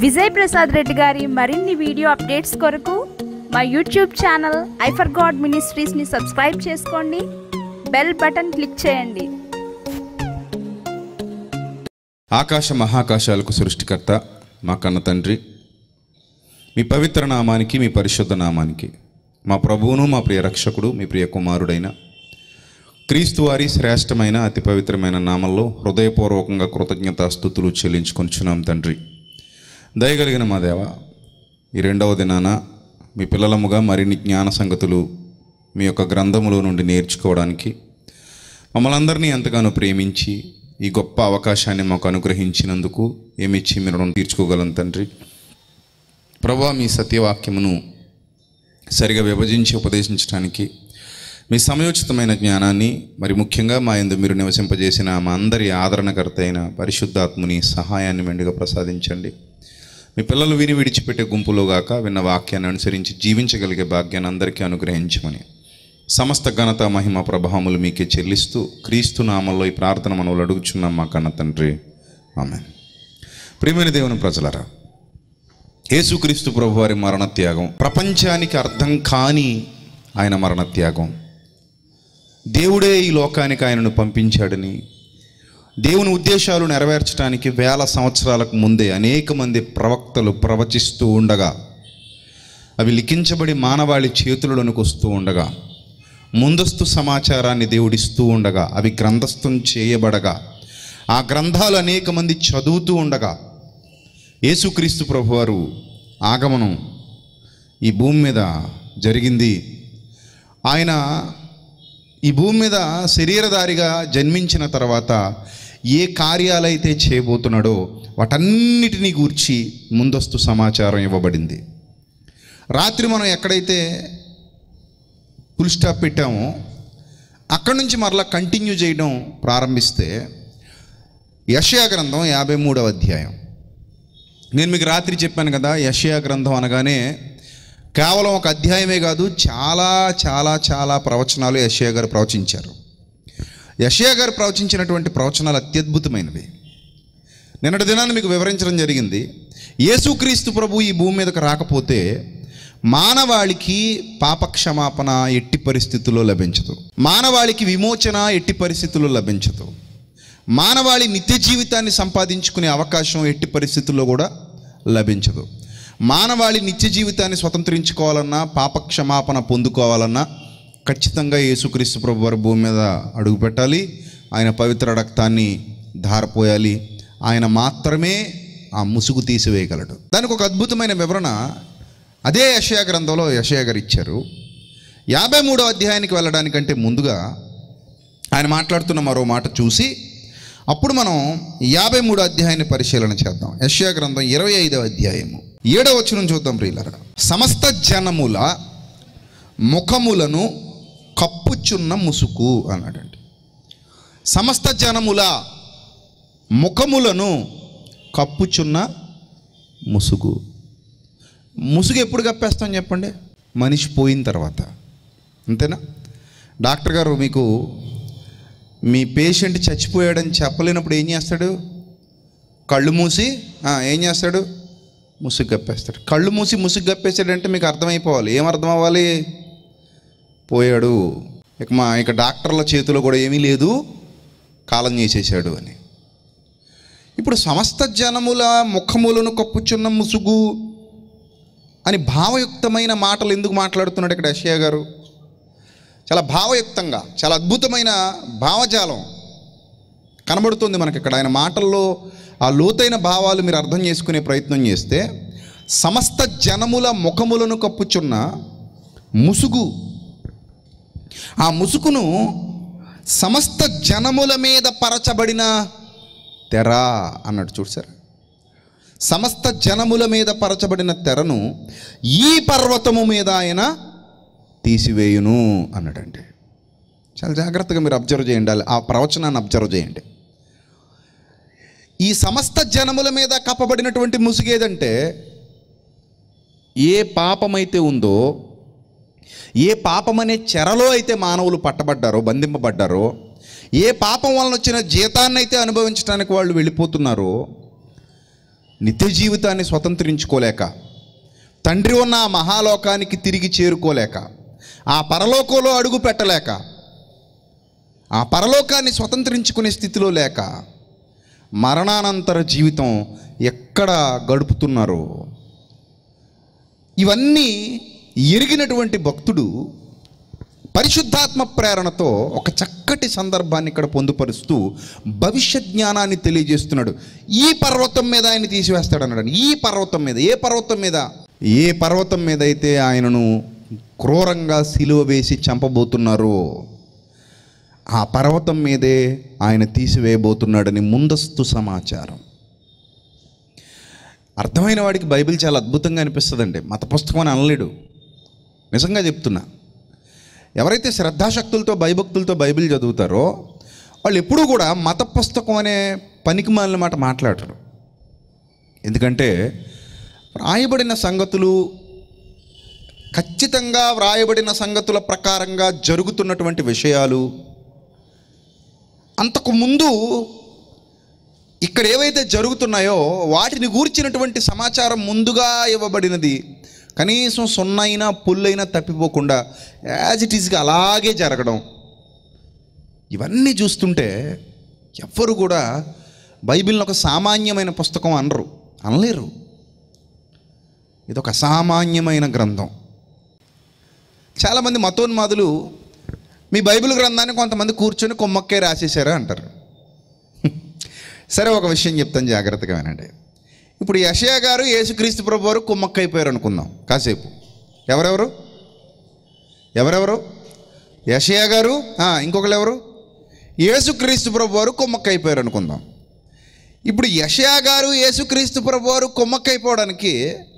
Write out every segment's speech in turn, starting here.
విజయ్ ప్రసాద్ రెడ్డి గారి మరిన్ని video updates కొరకు మా యూట్యూబ్ ఛానల్ ఐఫర్ గాడ్ మినిస్ట్రీస్ని సబ్స్క్రైబ్ చేసుకోండి బెల్ బటన్ క్లిక్ చేయండి ఆకాశ మహాకాశాలకు సృష్టికర్త మా కన్న తండ్రి మీ పవిత్ర నామానికి మీ పరిశుద్ధ నామానికి మా ప్రభువును మా ప్రియ రక్షకుడు మీ ప్రియ కుమారుడైన క్రీస్తు వారి శ్రేష్టమైన అతి పవిత్రమైన నామంలో హృదయపూర్వకంగా కృతజ్ఞతాస్థుతులు చెల్లించుకొంచున్నాం తండ్రి దయగలిగిన మా దేవ ఈ రెండవ దినాన మీ పిల్లలముగా మరిన్ని జ్ఞాన సంగతులు మీ యొక్క గ్రంథములో నుండి నేర్చుకోవడానికి మమ్మల్ని అందరినీ ఎంతగానో ప్రేమించి ఈ గొప్ప అవకాశాన్ని మాకు అనుగ్రహించినందుకు ఏమిచ్చి మీరు రుణం తీర్చుకోగలం తండ్రి ప్రభా మీ సత్యవాక్యమును సరిగా విభజించి ఉపదేశించడానికి మీ సమయోచితమైన జ్ఞానాన్ని మరి ముఖ్యంగా మా ఎందు మీరు నివసింపజేసిన మా అందరి ఆదరణకర్త అయిన పరిశుద్ధాత్ముని సహాయాన్ని మెండుగా ప్రసాదించండి మీ పిల్లలు విని విడిచిపెట్టే గుంపులో గాక విన్న వాక్యాన్ని అనుసరించి జీవించగలిగే భాగ్యాన్ని అందరికీ అనుగ్రహించమని సమస్త ఘనత మహిమ ప్రభావములు మీకే చెల్లిస్తూ క్రీస్తు నామంలో ఈ ప్రార్థన మనవులు అడుగుచున్నాం మా కన్న తండ్రి ఆమె ప్రియమైన దేవుని ప్రజలరా యేసుక్రీస్తు ప్రభు వారి మరణ త్యాగం ప్రపంచానికి అర్థం కాని ఆయన మరణ త్యాగం దేవుడే ఈ లోకానికి ఆయనను పంపించాడని దేవుని ఉద్దేశాలు నెరవేర్చడానికి వేల సంవత్సరాలకు ముందే అనేక మంది ప్రవక్తలు ప్రవచిస్తూ ఉండగా అవి లిఖించబడి మానవాళి చేతులలోనికి వస్తూ ఉండగా ముందస్తు సమాచారాన్ని దేవుడిస్తూ ఉండగా అవి గ్రంథస్థం చేయబడగా ఆ గ్రంథాలు అనేక మంది చదువుతూ ఉండగా యేసుక్రీస్తు ప్రభువారు ఆగమనం ఈ భూమి మీద జరిగింది ఆయన ఈ భూమి మీద శరీరధారిగా జన్మించిన తర్వాత ఏ కార్యాలైతే చేయబోతున్నాడో వాటన్నిటినీ గూర్చి ముందస్తు సమాచారం ఇవ్వబడింది రాత్రి మనం ఎక్కడైతే ఫుల్ స్టాప్ పెట్టామో అక్కడి నుంచి మరలా కంటిన్యూ చేయడం ప్రారంభిస్తే యషయా గ్రంథం యాభై మూడవ అధ్యాయం నేను మీకు రాత్రి చెప్పాను కదా యషయా గ్రంథం అనగానే కేవలం ఒక అధ్యాయమే కాదు చాలా చాలా చాలా ప్రవచనాలు యషయా గారు ప్రవచించారు యషయా గారు ప్రవచించినటువంటి ప్రవచనాలు అత్యద్భుతమైనవి నిన్నటి దినాన్ని మీకు వివరించడం జరిగింది యేసుక్రీస్తు ప్రభు ఈ భూమి మీదకి రాకపోతే మానవాళికి పాపక్షమాపణ ఎట్టి పరిస్థితుల్లో లభించదు మానవాళికి విమోచన ఎట్టి పరిస్థితుల్లో లభించదు మానవాళి నిత్య జీవితాన్ని సంపాదించుకునే అవకాశం ఎట్టి పరిస్థితుల్లో కూడా లభించదు మానవాళి నిత్య జీవితాన్ని స్వతంత్రించుకోవాలన్నా పాపక్షమాపణ పొందుకోవాలన్నా ఖచ్చితంగా యేసుక్రీస్తు ప్రభు వారి భూమి మీద అడుగు పెట్టాలి ఆయన పవిత్ర రక్తాన్ని ధారపోయాలి ఆయన మాత్రమే ఆ ముసుగు తీసివేయగలడు దానికి ఒక అద్భుతమైన వివరణ అదే యషయా గ్రంథంలో యషయా గారు ఇచ్చారు యాభై మూడో అధ్యాయానికి వెళ్ళడానికంటే ముందుగా ఆయన మాట్లాడుతున్న మరో మాట చూసి అప్పుడు మనం యాభై మూడో అధ్యాయాన్ని పరిశీలన చేద్దాం యష్యా గ్రంథం ఇరవై ఐదవ అధ్యాయము ఏడవ వచనం చూద్దాం ప్రియులరా సమస్త జనముల ముఖములను కప్పుచున్న ముసుకు అన్నాడండి సమస్త జనముల ముఖములను కప్పుచున్న ముసుగు ముసుగు ఎప్పుడు కప్పేస్తాం చెప్పండి మనిషి పోయిన తర్వాత అంతేనా డాక్టర్ గారు మీకు మీ పేషెంట్ చచ్చిపోయాడని చెప్పలేనప్పుడు ఏం చేస్తాడు కళ్ళు మూసి ఆ, ఏం చేస్తాడు ముసుగు కప్పేస్తాడు కళ్ళు మూసి ముసుగు కప్పేసాడంటే మీకు అర్థమైపోవాలి ఏం అర్థం అవ్వాలి పోయాడు ఇక మా ఇక డాక్టర్ల చేతిలో కూడా ఏమీ లేదు కాలం చేసేసాడు అని ఇప్పుడు సమస్త జనముల ముఖములను కప్పుచున్న ముసుగు అని భావయుక్తమైన మాటలు ఎందుకు మాట్లాడుతున్నాడు ఇక్కడ యషయా గారు చాలా భావయుక్తంగా చాలా అద్భుతమైన భావజాలం కనబడుతుంది మనకి ఇక్కడ ఆయన మాటల్లో ఆ లోతైన భావాలు మీరు అర్థం చేసుకునే ప్రయత్నం చేస్తే సమస్త జనముల ముఖములను కప్పుచున్న ముసుగు ఆ ముసుగును సమస్త జనముల మీద పరచబడిన తెర అన్నట్టు చూసారు సమస్త జనముల మీద పరచబడిన తెరను ఈ పర్వతము మీద ఆయన తీసివేయును అన్నాడండి చాలా జాగ్రత్తగా మీరు అబ్జర్వ్ చేయండి ఆ ప్రవచనాన్ని అబ్జర్వ్ చేయండి ఈ సమస్త జనముల మీద కప్పబడినటువంటి ముసుగేదంటే ఏ పాపమైతే ఉందో ఏ పాపం అనే చెరలో అయితే మానవులు పట్టబడ్డారో బంధింపబడ్డారో ఏ పాపం వలన వచ్చిన జీతాన్ని అయితే అనుభవించడానికి వాళ్ళు వెళ్ళిపోతున్నారో నిత్య జీవితాన్ని స్వతంత్రించుకోలేక తండ్రి ఉన్న ఆ మహాలోకానికి తిరిగి చేరుకోలేక ఆ పరలోకంలో అడుగు పెట్టలేక ఆ పరలోకాన్ని స్వతంత్రించుకునే స్థితిలో లేక మరణానంతర జీవితం ఎక్కడ గడుపుతున్నారో ఇవన్నీ ఎరిగినటువంటి భక్తుడు పరిశుద్ధాత్మ ప్రేరణతో ఒక చక్కటి సందర్భాన్ని ఇక్కడ పొందుపరుస్తూ భవిష్య జ్ఞానాన్ని తెలియజేస్తున్నాడు ఈ పర్వతం మీద ఆయన తీసివేస్తాడు అన్నాడు ఈ పర్వతం మీద ఏ పర్వతం మీద ఏ పర్వతం మీద అయితే ఆయనను క్రూరంగా సిలువ వేసి చంపబోతున్నారో ఆ పర్వతం మీదే ఆయన తీసివేయబోతున్నాడని ముందస్తు సమాచారం అర్థమైన వాడికి బైబిల్ చాలా అద్భుతంగా అనిపిస్తుందండి మత పుస్తకం అని అనలేడు నిజంగా చెప్తున్నా ఎవరైతే శ్రద్ధాశక్తులతో భయభక్తులతో బైబిల్ చదువుతారో వాళ్ళు ఎప్పుడూ కూడా మత పుస్తకం అనే పనికి మాలిన మాట మాట్లాడరు ఎందుకంటే వ్రాయబడిన సంగతులు ఖచ్చితంగా వ్రాయబడిన సంగతుల ప్రకారంగా జరుగుతున్నటువంటి విషయాలు అంతకు ముందు ఇక్కడ ఏవైతే జరుగుతున్నాయో వాటిని గూర్చినటువంటి సమాచారం ముందుగా ఇవ్వబడినది కనీసం సున్నైనా పుల్లైనా తప్పిపోకుండా యాజ్ ఇట్ ఈస్గా అలాగే జరగడం ఇవన్నీ చూస్తుంటే ఎవ్వరు కూడా బైబిల్ని ఒక సామాన్యమైన పుస్తకం అనరు అనలేరు ఇది ఒక అసామాన్యమైన గ్రంథం చాలామంది మతోన్మాదులు మీ బైబిల్ గ్రంథాన్ని కొంతమంది కూర్చొని కొమ్మక్కే రాసేశారా అంటారు సరే ఒక విషయం చెప్తాను జాగ్రత్తగా వినండి ఇప్పుడు యషయా గారు యేసుక్రీస్తు ప్రభు వారు కుమ్మక్కైపోయారు అనుకుందాం కాసేపు ఎవరెవరు ఎవరెవరు యషయా గారు ఆ, ఇంకొకరు ఎవరు యేసుక్రీస్తు ప్రభు వారు కుమ్మక్కైపోయారు అనుకుందాం ఇప్పుడు యషయా గారు యేసుక్రీస్తు ప్రభు వారు కుమ్మక్కైపోవడానికి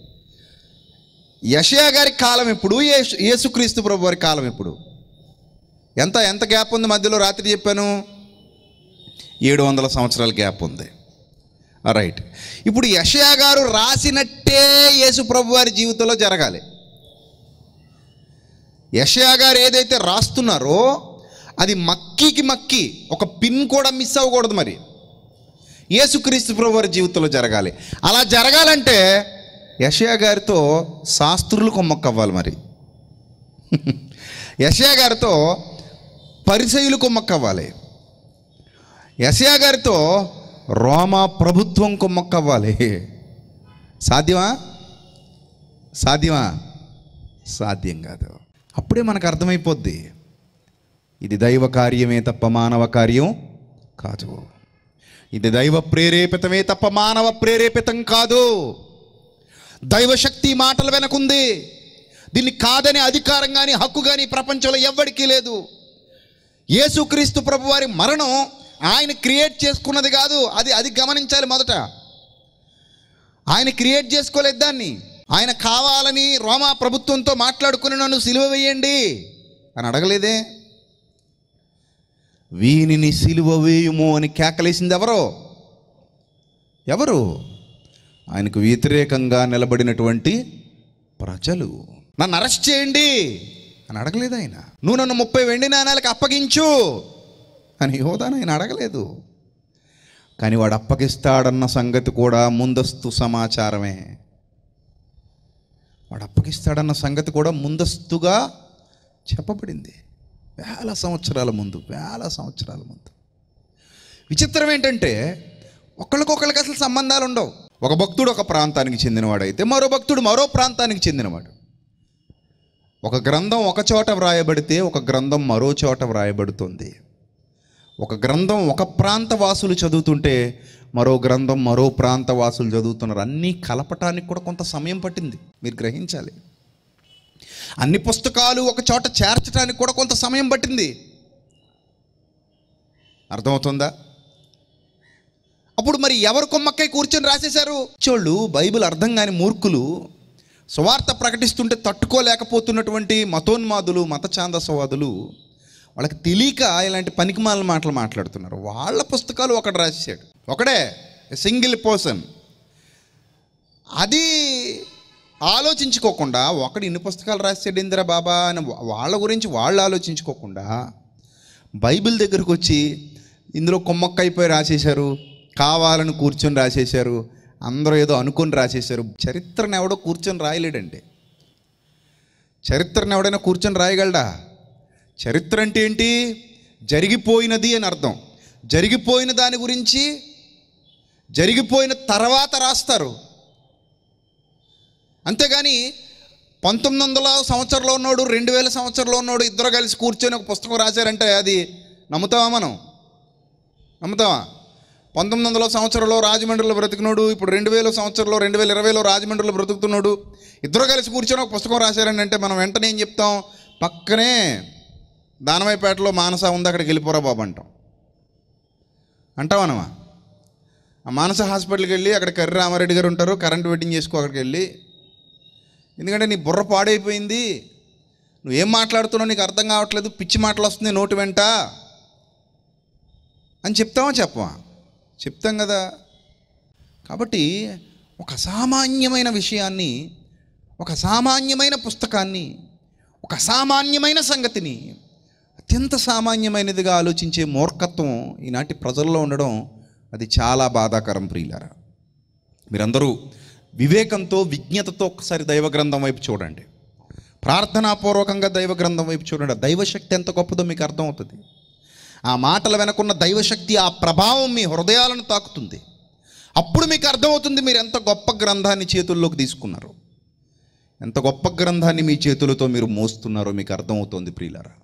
యషయా గారి కాలం ఎప్పుడు యేసు యేసుక్రీస్తు ప్రభు వారి కాలం ఎప్పుడు ఎంత ఎంత గ్యాప్ ఉంది మధ్యలో రాత్రి చెప్పాను ఏడు వందల సంవత్సరాల గ్యాప్ ఉంది రైట్ ఇప్పుడు యషయా గారు రాసినట్టే యేసు ప్రభు వారి జీవితంలో జరగాలి యషయా గారు ఏదైతే రాస్తున్నారో అది మక్కికి మక్కి ఒక పిన్ కూడా మిస్ అవ్వకూడదు మరి యేసుక్రీస్తు ప్రభు వారి జీవితంలో జరగాలి అలా జరగాలంటే యషయా గారితో శాస్త్రులు కొమ్మక్కవ్వాలి మరి యషయా గారితో పరిసయులు కొమ్మక్కవ్వాలి యషయా గారితో రోమా ప్రభుత్వం కొమ్మక్కవ్వాలి సాధ్యమా సాధ్యమా సాధ్యం కాదు అప్పుడే మనకు అర్థమైపోద్ది ఇది దైవ కార్యమే తప్ప మానవ కార్యం కాదు ఇది దైవ ప్రేరేపితమే తప్ప మానవ ప్రేరేపితం కాదు దైవశక్తి మాటల వెనకుంది దీన్ని కాదని అధికారం కానీ హక్కు కానీ ప్రపంచంలో ఎవ్వడికీ లేదు యేసుక్రీస్తు ప్రభు వారి మరణం ఆయన క్రియేట్ చేసుకున్నది కాదు అది అది గమనించాలి మొదట ఆయన క్రియేట్ చేసుకోలేదు దాన్ని ఆయన కావాలని రోమా ప్రభుత్వంతో మాట్లాడుకుని నన్ను సిలువ వేయండి అని అడగలేదే వీనిని సిలువ వేయుము అని కేకలేసింది ఎవరో ఎవరు ఆయనకు వ్యతిరేకంగా నిలబడినటువంటి ప్రజలు నన్ను అరెస్ట్ చేయండి అని అడగలేదు ఆయన నువ్వు నన్ను ముప్పై వెండి నాణాలకు అప్పగించు అని హోదాను ఆయన అడగలేదు కానీ వాడు అప్పగిస్తాడన్న సంగతి కూడా ముందస్తు సమాచారమే వాడు అప్పగిస్తాడన్న సంగతి కూడా ముందస్తుగా చెప్పబడింది వేల సంవత్సరాల ముందు వేల సంవత్సరాల ముందు విచిత్రం ఏంటంటే ఒకళ్ళకొకళ్ళకి అసలు సంబంధాలు ఉండవు ఒక భక్తుడు ఒక ప్రాంతానికి చెందినవాడైతే మరో భక్తుడు మరో ప్రాంతానికి చెందినవాడు ఒక గ్రంథం ఒక చోట వ్రాయబడితే ఒక గ్రంథం మరో చోట వ్రాయబడుతుంది ఒక గ్రంథం ఒక ప్రాంత వాసులు చదువుతుంటే మరో గ్రంథం మరో ప్రాంత వాసులు చదువుతున్నారు అన్నీ కలపటానికి కూడా కొంత సమయం పట్టింది మీరు గ్రహించాలి అన్ని పుస్తకాలు ఒక చోట చేర్చడానికి కూడా కొంత సమయం పట్టింది అర్థమవుతుందా అప్పుడు మరి ఎవరు కొమ్మక్కై కూర్చొని రాసేశారు చోళ్ళు బైబిల్ అర్థం కాని మూర్ఖులు సువార్త ప్రకటిస్తుంటే తట్టుకోలేకపోతున్నటువంటి మతోన్మాదులు మత ఛాందసవాదులు వాళ్ళకి తెలియక ఇలాంటి పనికిమాల మాటలు మాట్లాడుతున్నారు వాళ్ళ పుస్తకాలు ఒకడు రాసేసాడు ఒకడే సింగిల్ పర్సన్ అది ఆలోచించుకోకుండా ఒకడు ఇన్ని పుస్తకాలు రాసాడు ఇందిరా బాబా అని వాళ్ళ గురించి వాళ్ళు ఆలోచించుకోకుండా బైబిల్ దగ్గరకు వచ్చి ఇందులో కొమ్మక్కైపోయి రాసేశారు కావాలని కూర్చొని రాసేశారు అందరూ ఏదో అనుకొని రాసేశారు చరిత్రను ఎవడో కూర్చొని రాయలేడండి చరిత్రను ఎవడైనా కూర్చొని రాయగలడా చరిత్ర అంటే ఏంటి జరిగిపోయినది అని అర్థం జరిగిపోయిన దాని గురించి జరిగిపోయిన తర్వాత రాస్తారు అంతేగాని పంతొమ్మిది వందల సంవత్సరంలో ఉన్నాడు రెండు వేల సంవత్సరంలో ఉన్నాడు ఇద్దరు కలిసి కూర్చొని ఒక పుస్తకం రాశారంటే అది నమ్ముతావా మనం నమ్ముతావా పంతొమ్మిది వందల సంవత్సరంలో రాజమండ్రిలో బ్రతికినోడు ఇప్పుడు రెండు వేల సంవత్సరంలో రెండు వేల ఇరవైలో రాజమండ్రిలో బ్రతుకుతున్నాడు ఇద్దరు కలిసి కూర్చొని ఒక పుస్తకం రాశారని అంటే మనం వెంటనే ఏం చెప్తాం పక్కనే దానవాయిపేటలో మానస ఉంది అక్కడికి వెళ్ళిపోరా బాబు అంటాం అంటావనమా ఆ మానస హాస్పిటల్కి వెళ్ళి అక్కడ కర్రి రామారెడ్డి గారు ఉంటారు కరెంట్ వెయిటింగ్ చేసుకో అక్కడికి వెళ్ళి ఎందుకంటే నీ బుర్ర పాడైపోయింది నువ్వేం మాట్లాడుతున్నావు నీకు అర్థం కావట్లేదు పిచ్చి మాటలు వస్తుంది నోటి వెంట అని చెప్తామా చెప్పమా చెప్తాం కదా కాబట్టి ఒక సామాన్యమైన విషయాన్ని ఒక సామాన్యమైన పుస్తకాన్ని ఒక సామాన్యమైన సంగతిని అత్యంత సామాన్యమైనదిగా ఆలోచించే మూర్ఖత్వం ఈనాటి ప్రజల్లో ఉండడం అది చాలా బాధాకరం ప్రియులారా మీరందరూ వివేకంతో విజ్ఞతతో ఒకసారి దైవ గ్రంథం వైపు చూడండి ప్రార్థనాపూర్వకంగా దైవ గ్రంథం వైపు చూడండి ఆ దైవశక్తి ఎంత గొప్పదో మీకు అర్థమవుతుంది ఆ మాటల వెనకున్న దైవశక్తి ఆ ప్రభావం మీ హృదయాలను తాకుతుంది అప్పుడు మీకు అర్థమవుతుంది మీరు ఎంత గొప్ప గ్రంథాన్ని చేతుల్లోకి తీసుకున్నారు ఎంత గొప్ప గ్రంథాన్ని మీ చేతులతో మీరు మోస్తున్నారో మీకు అర్థమవుతోంది ప్రియులారా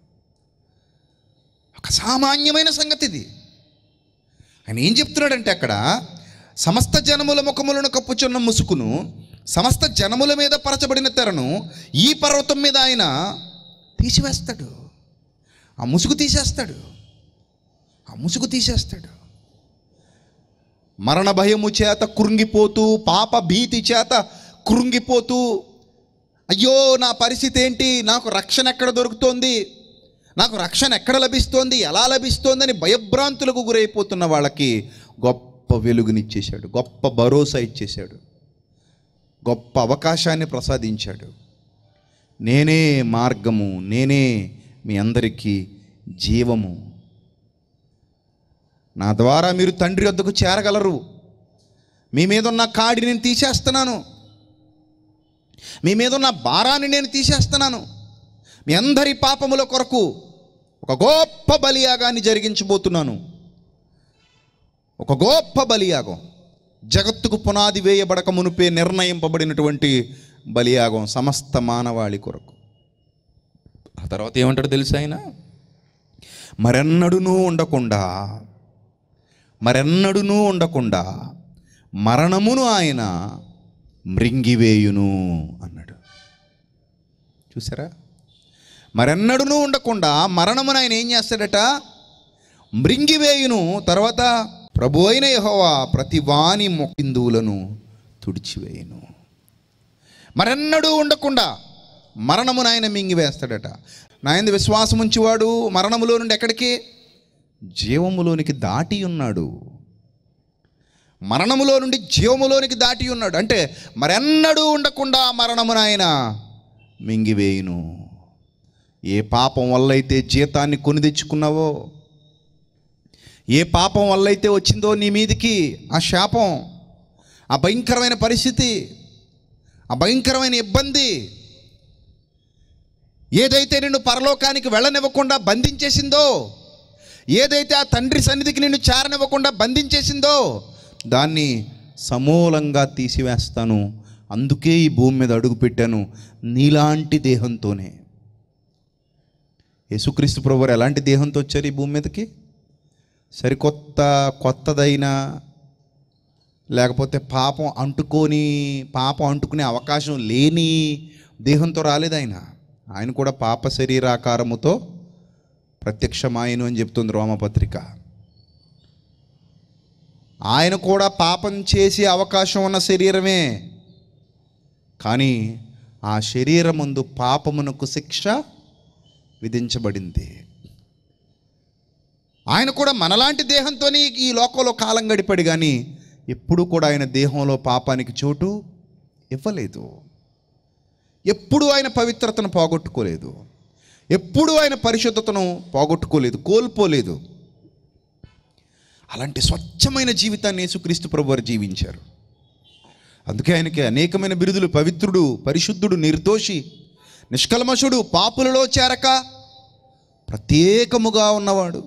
ఒక సామాన్యమైన సంగతి ఇది ఆయన ఏం చెప్తున్నాడంటే అక్కడ సమస్త జనముల ముఖములను కప్పుచున్న ముసుకును సమస్త జనముల మీద పరచబడిన తెరను ఈ పర్వతం మీద ఆయన తీసివేస్తాడు ఆ ముసుగు తీసేస్తాడు ఆ ముసుగు తీసేస్తాడు మరణ భయము చేత కృంగిపోతూ పాప భీతి చేత కృంగిపోతూ అయ్యో నా పరిస్థితి ఏంటి నాకు రక్షణ ఎక్కడ దొరుకుతోంది నాకు రక్షణ ఎక్కడ లభిస్తోంది ఎలా లభిస్తోందని భయభ్రాంతులకు గురైపోతున్న వాళ్ళకి గొప్ప వెలుగునిచ్చేశాడు గొప్ప భరోసా ఇచ్చేశాడు గొప్ప అవకాశాన్ని ప్రసాదించాడు నేనే మార్గము నేనే మీ అందరికీ జీవము నా ద్వారా మీరు తండ్రి వద్దకు చేరగలరు మీ మీద ఉన్న కాడి నేను తీసేస్తున్నాను మీ మీద ఉన్న భారాన్ని నేను తీసేస్తున్నాను మీ అందరి పాపముల కొరకు ఒక గొప్ప బలియాగాన్ని జరిగించబోతున్నాను ఒక గొప్ప బలియాగం జగత్తుకు పునాది వేయబడక మునుపే నిర్ణయింపబడినటువంటి బలియాగం సమస్త మానవాళి కొరకు ఆ తర్వాత ఏమంటాడు తెలుసా ఆయన మరెన్నడునూ ఉండకుండా మరెన్నడునూ ఉండకుండా మరణమును ఆయన మృంగివేయును అన్నాడు చూసారా మరెన్నడునూ ఉండకుండా మరణమును ఆయన ఏం చేస్తాడట మృంగివేయును తర్వాత ప్రభు అయిన యెహోవా ప్రతి వాని మొక్కిందువులను తుడిచివేయును మరెన్నడూ ఉండకుండా మరణమును ఆయన మింగివేస్తాడట నాయందు విశ్వాసం ఉంచివాడు మరణములో నుండి ఎక్కడికి జీవములోనికి దాటి ఉన్నాడు మరణములో నుండి జీవములోనికి దాటి ఉన్నాడు అంటే మరెన్నడూ ఉండకుండా మరణమును ఆయన మింగివేయును ఏ పాపం వల్ల అయితే జీతాన్ని కొని తెచ్చుకున్నావో ఏ పాపం వల్ల అయితే వచ్చిందో నీ మీదికి ఆ శాపం ఆ భయంకరమైన పరిస్థితి ఆ భయంకరమైన ఇబ్బంది ఏదైతే నిన్ను పరలోకానికి వెళ్ళనివ్వకుండా బంధించేసిందో ఏదైతే ఆ తండ్రి సన్నిధికి నిన్ను చేరనివ్వకుండా బంధించేసిందో దాన్ని సమూలంగా తీసివేస్తాను అందుకే ఈ భూమి మీద అడుగు పెట్టాను నీలాంటి దేహంతోనే యేసుక్రీస్తు ప్రభు వారు ఎలాంటి దేహంతో వచ్చారు ఈ భూమి మీదకి సరికొత్త కొత్తదైన లేకపోతే పాపం అంటుకొని పాపం అంటుకునే అవకాశం లేని దేహంతో రాలేదు ఆయన ఆయన కూడా పాప శరీరాకారముతో ప్రత్యక్షమాయను అని చెప్తుంది రోమపత్రిక ఆయన కూడా పాపం చేసే అవకాశం ఉన్న శరీరమే కానీ ఆ శరీరముందు పాపమునకు శిక్ష విధించబడింది ఆయన కూడా మనలాంటి దేహంతోనే ఈ లోకంలో కాలం గడిపాడు కానీ ఎప్పుడు కూడా ఆయన దేహంలో పాపానికి చోటు ఇవ్వలేదు ఎప్పుడు ఆయన పవిత్రతను పోగొట్టుకోలేదు ఎప్పుడు ఆయన పరిశుద్ధతను పోగొట్టుకోలేదు కోల్పోలేదు అలాంటి స్వచ్ఛమైన జీవితాన్ని యేసుక్రీస్తు ప్రభు వారు జీవించారు అందుకే ఆయనకి అనేకమైన బిరుదులు పవిత్రుడు పరిశుద్ధుడు నిర్దోషి నిష్కల్మషుడు పాపులలో చేరక ప్రత్యేకముగా ఉన్నవాడు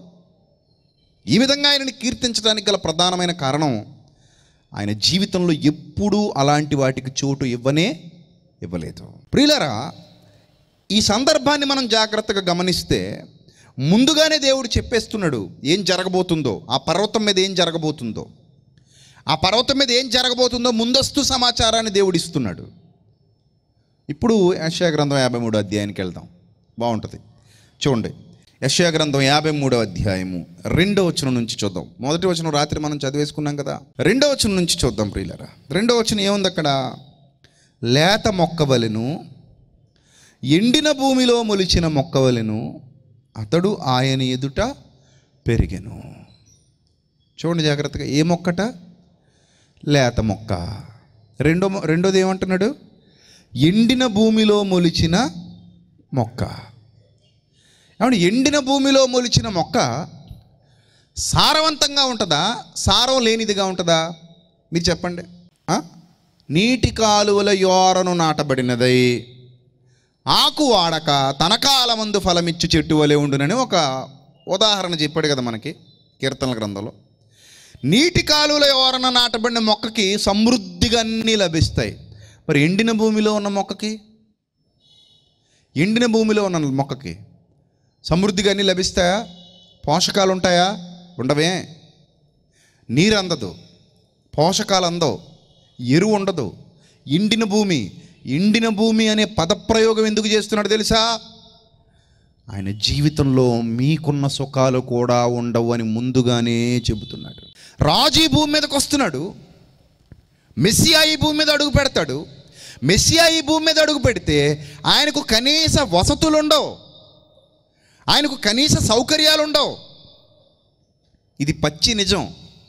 ఈ విధంగా ఆయనని కీర్తించడానికి గల ప్రధానమైన కారణం ఆయన జీవితంలో ఎప్పుడూ అలాంటి వాటికి చోటు ఇవ్వనే ఇవ్వలేదు ప్రియులరా ఈ సందర్భాన్ని మనం జాగ్రత్తగా గమనిస్తే ముందుగానే దేవుడు చెప్పేస్తున్నాడు ఏం జరగబోతుందో ఆ పర్వతం మీద ఏం జరగబోతుందో ఆ పర్వతం మీద ఏం జరగబోతుందో ముందస్తు సమాచారాన్ని దేవుడు ఇస్తున్నాడు ఇప్పుడు యశ్యా గ్రంథం యాభై మూడో అధ్యాయానికి వెళ్దాం బాగుంటుంది చూడండి యశ్యా గ్రంథం యాభై మూడో అధ్యాయము రెండో వచనం నుంచి చూద్దాం మొదటి వచనం రాత్రి మనం చదివేసుకున్నాం కదా రెండో వచనం నుంచి చూద్దాం ప్రియులరా రెండో వచనం ఏముంది అక్కడ లేత మొక్కవలెను ఎండిన భూమిలో మొలిచిన మొక్కవలెను అతడు ఆయన ఎదుట పెరిగెను చూడండి జాగ్రత్తగా ఏ మొక్కట లేత మొక్క రెండో మొ- రెండోది ఏమంటున్నాడు ఎండిన భూమిలో మొలిచిన మొక్క ఏమంటే ఎండిన భూమిలో మొలిచిన మొక్క సారవంతంగా ఉంటుందా సారం లేనిదిగా ఉంటుందా మీరు చెప్పండి ఆ? నీటి కాలువల యోరను నాటబడినదై ఆకు వాడక తన కాలమందు ఫలమిచ్చు చెట్టు వలె ఉండునని ఒక ఉదాహరణ చెప్పాడు కదా మనకి కీర్తనల గ్రంథంలో నీటి కాలువల ఎవరన నాటబడిన మొక్కకి సమృద్ధిగా అన్నీ లభిస్తాయి మరి ఎండిన భూమిలో ఉన్న మొక్కకి ఎండిన భూమిలో ఉన్న మొక్కకి సమృద్ధిగా అన్నీ లభిస్తాయా పోషకాలు ఉంటాయా ఉండవే నీరు అందదు పోషకాలు అందవు ఎరువు ఉండదు ఎండిన భూమి ఎండిన భూమి అనే పదప్రయోగం ఎందుకు చేస్తున్నాడు తెలుసా ఆయన జీవితంలో మీకున్న సుఖాలు కూడా ఉండవు అని ముందుగానే చెబుతున్నాడు రాజు ఈ భూమి మీదకి వస్తున్నాడు మెస్సియా ఈ భూమి మీద అడుగు పెడతాడు మెస్సియా ఈ భూమి మీద అడుగు పెడితే ఆయనకు కనీస వసతులు ఉండవు ఆయనకు కనీస సౌకర్యాలు ఉండవు ఇది పచ్చి నిజం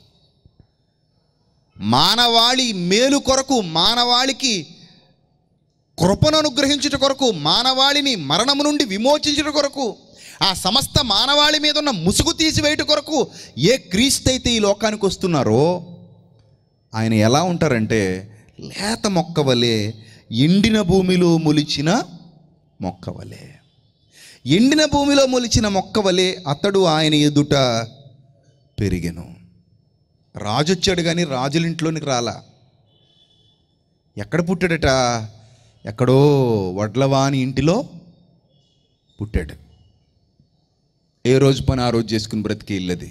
మానవాళి మేలు కొరకు మానవాళికి కృపను అనుగ్రహించుట కొరకు మానవాళిని మరణము నుండి విమోచించుట కొరకు ఆ సమస్త మానవాళి మీద ఉన్న ముసుగు తీసివేయుట కొరకు ఏ క్రీస్తు అయితే ఈ లోకానికి వస్తున్నారో ఆయన ఎలా ఉంటారంటే లేత మొక్క వలె ఎండిన భూమిలో మొలిచిన మొక్క వలె ఎండిన భూమిలో మొలిచిన మొక్క వలె అతడు ఆయన ఎదుట పెరిగెను రాజు వచ్చాడు కానీ రాజుల ఇంట్లోనికి రాలా ఎక్కడ పుట్టాడట ఎక్కడో వడ్లవాని ఇంటిలో పుట్టాడు ఏ రోజు పని ఆ రోజు చేసుకుని బ్రతికే ఇల్లది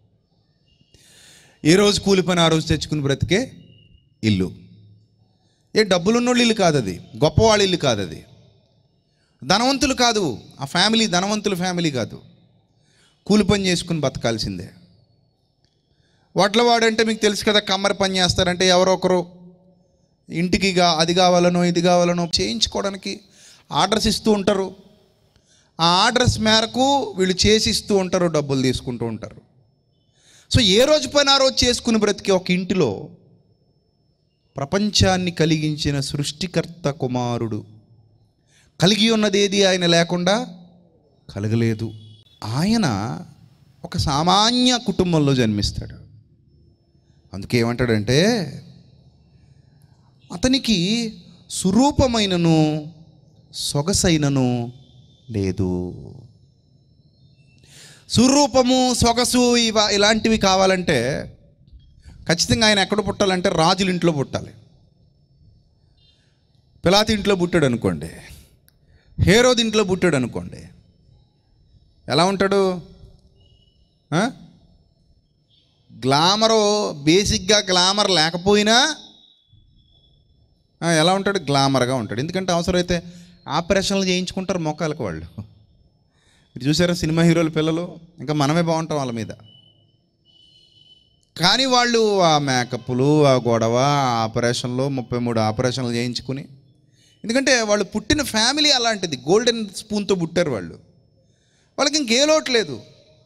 ఏ రోజు కూలి పని ఆ రోజు తెచ్చుకుని బ్రతికే ఇల్లు ఏ డబ్బులున్నోళ్ళు ఇల్లు కాదు అది గొప్పవాళ్ళ ఇల్లు కాదు అది ధనవంతులు కాదు ఆ ఫ్యామిలీ ధనవంతుల ఫ్యామిలీ కాదు కూలి పని చేసుకుని బతకాల్సిందే వడ్లవాడంటే మీకు తెలుసు కదా కమ్మరి పని చేస్తారంటే ఎవరో ఒకరు ఇంటికి గా అది కావాలనో ఇది కావాలనో చేయించుకోవడానికి ఆర్డర్స్ ఇస్తూ ఉంటారు ఆ ఆర్డర్స్ మేరకు వీళ్ళు చేసి ఇస్తూ ఉంటారు డబ్బులు తీసుకుంటూ ఉంటారు సో ఏ రోజు పని ఆ రోజు చేసుకుని బ్రతికే ఒక ఇంటిలో ప్రపంచాన్ని కలిగించిన సృష్టికర్త కుమారుడు కలిగి ఉన్నది ఏది ఆయన లేకుండా కలగలేదు ఆయన ఒక సామాన్య కుటుంబంలో జన్మిస్తాడు అందుకే ఏమంటాడంటే అతనికి సురూపమైనను సొగసైనను లేదు సురూపము సొగసు ఇవ ఇలాంటివి కావాలంటే ఖచ్చితంగా ఆయన ఎక్కడ పుట్టాలంటే రాజుల ఇంట్లో పుట్టాలి పిలాతి ఇంట్లో పుట్టాడు అనుకోండి హేరోది ఇంట్లో పుట్టాడు అనుకోండి ఎలా ఉంటాడు ఆ? గ్లామరు బేసిక్గా గ్లామర్ లేకపోయినా ఆ, ఎలా ఉంటాడు గ్లామర్గా ఉంటాడు ఎందుకంటే అవసరమైతే ఆపరేషన్లు చేయించుకుంటారు మొక్కలకు వాళ్ళు మీరు చూసారా సినిమా హీరోల పిల్లలు ఇంకా మనమే బాగుంటాం వాళ్ళ మీద కానీ వాళ్ళు ఆ మేకప్లు ఆ గొడవ ఆ ఆపరేషన్లు ముప్పై మూడు ఆపరేషన్లు చేయించుకుని ఎందుకంటే వాళ్ళు పుట్టిన ఫ్యామిలీ అలాంటిది గోల్డెన్ స్పూన్తో పుట్టారు వాళ్ళు వాళ్ళకి ఇంకే లోటు లేదు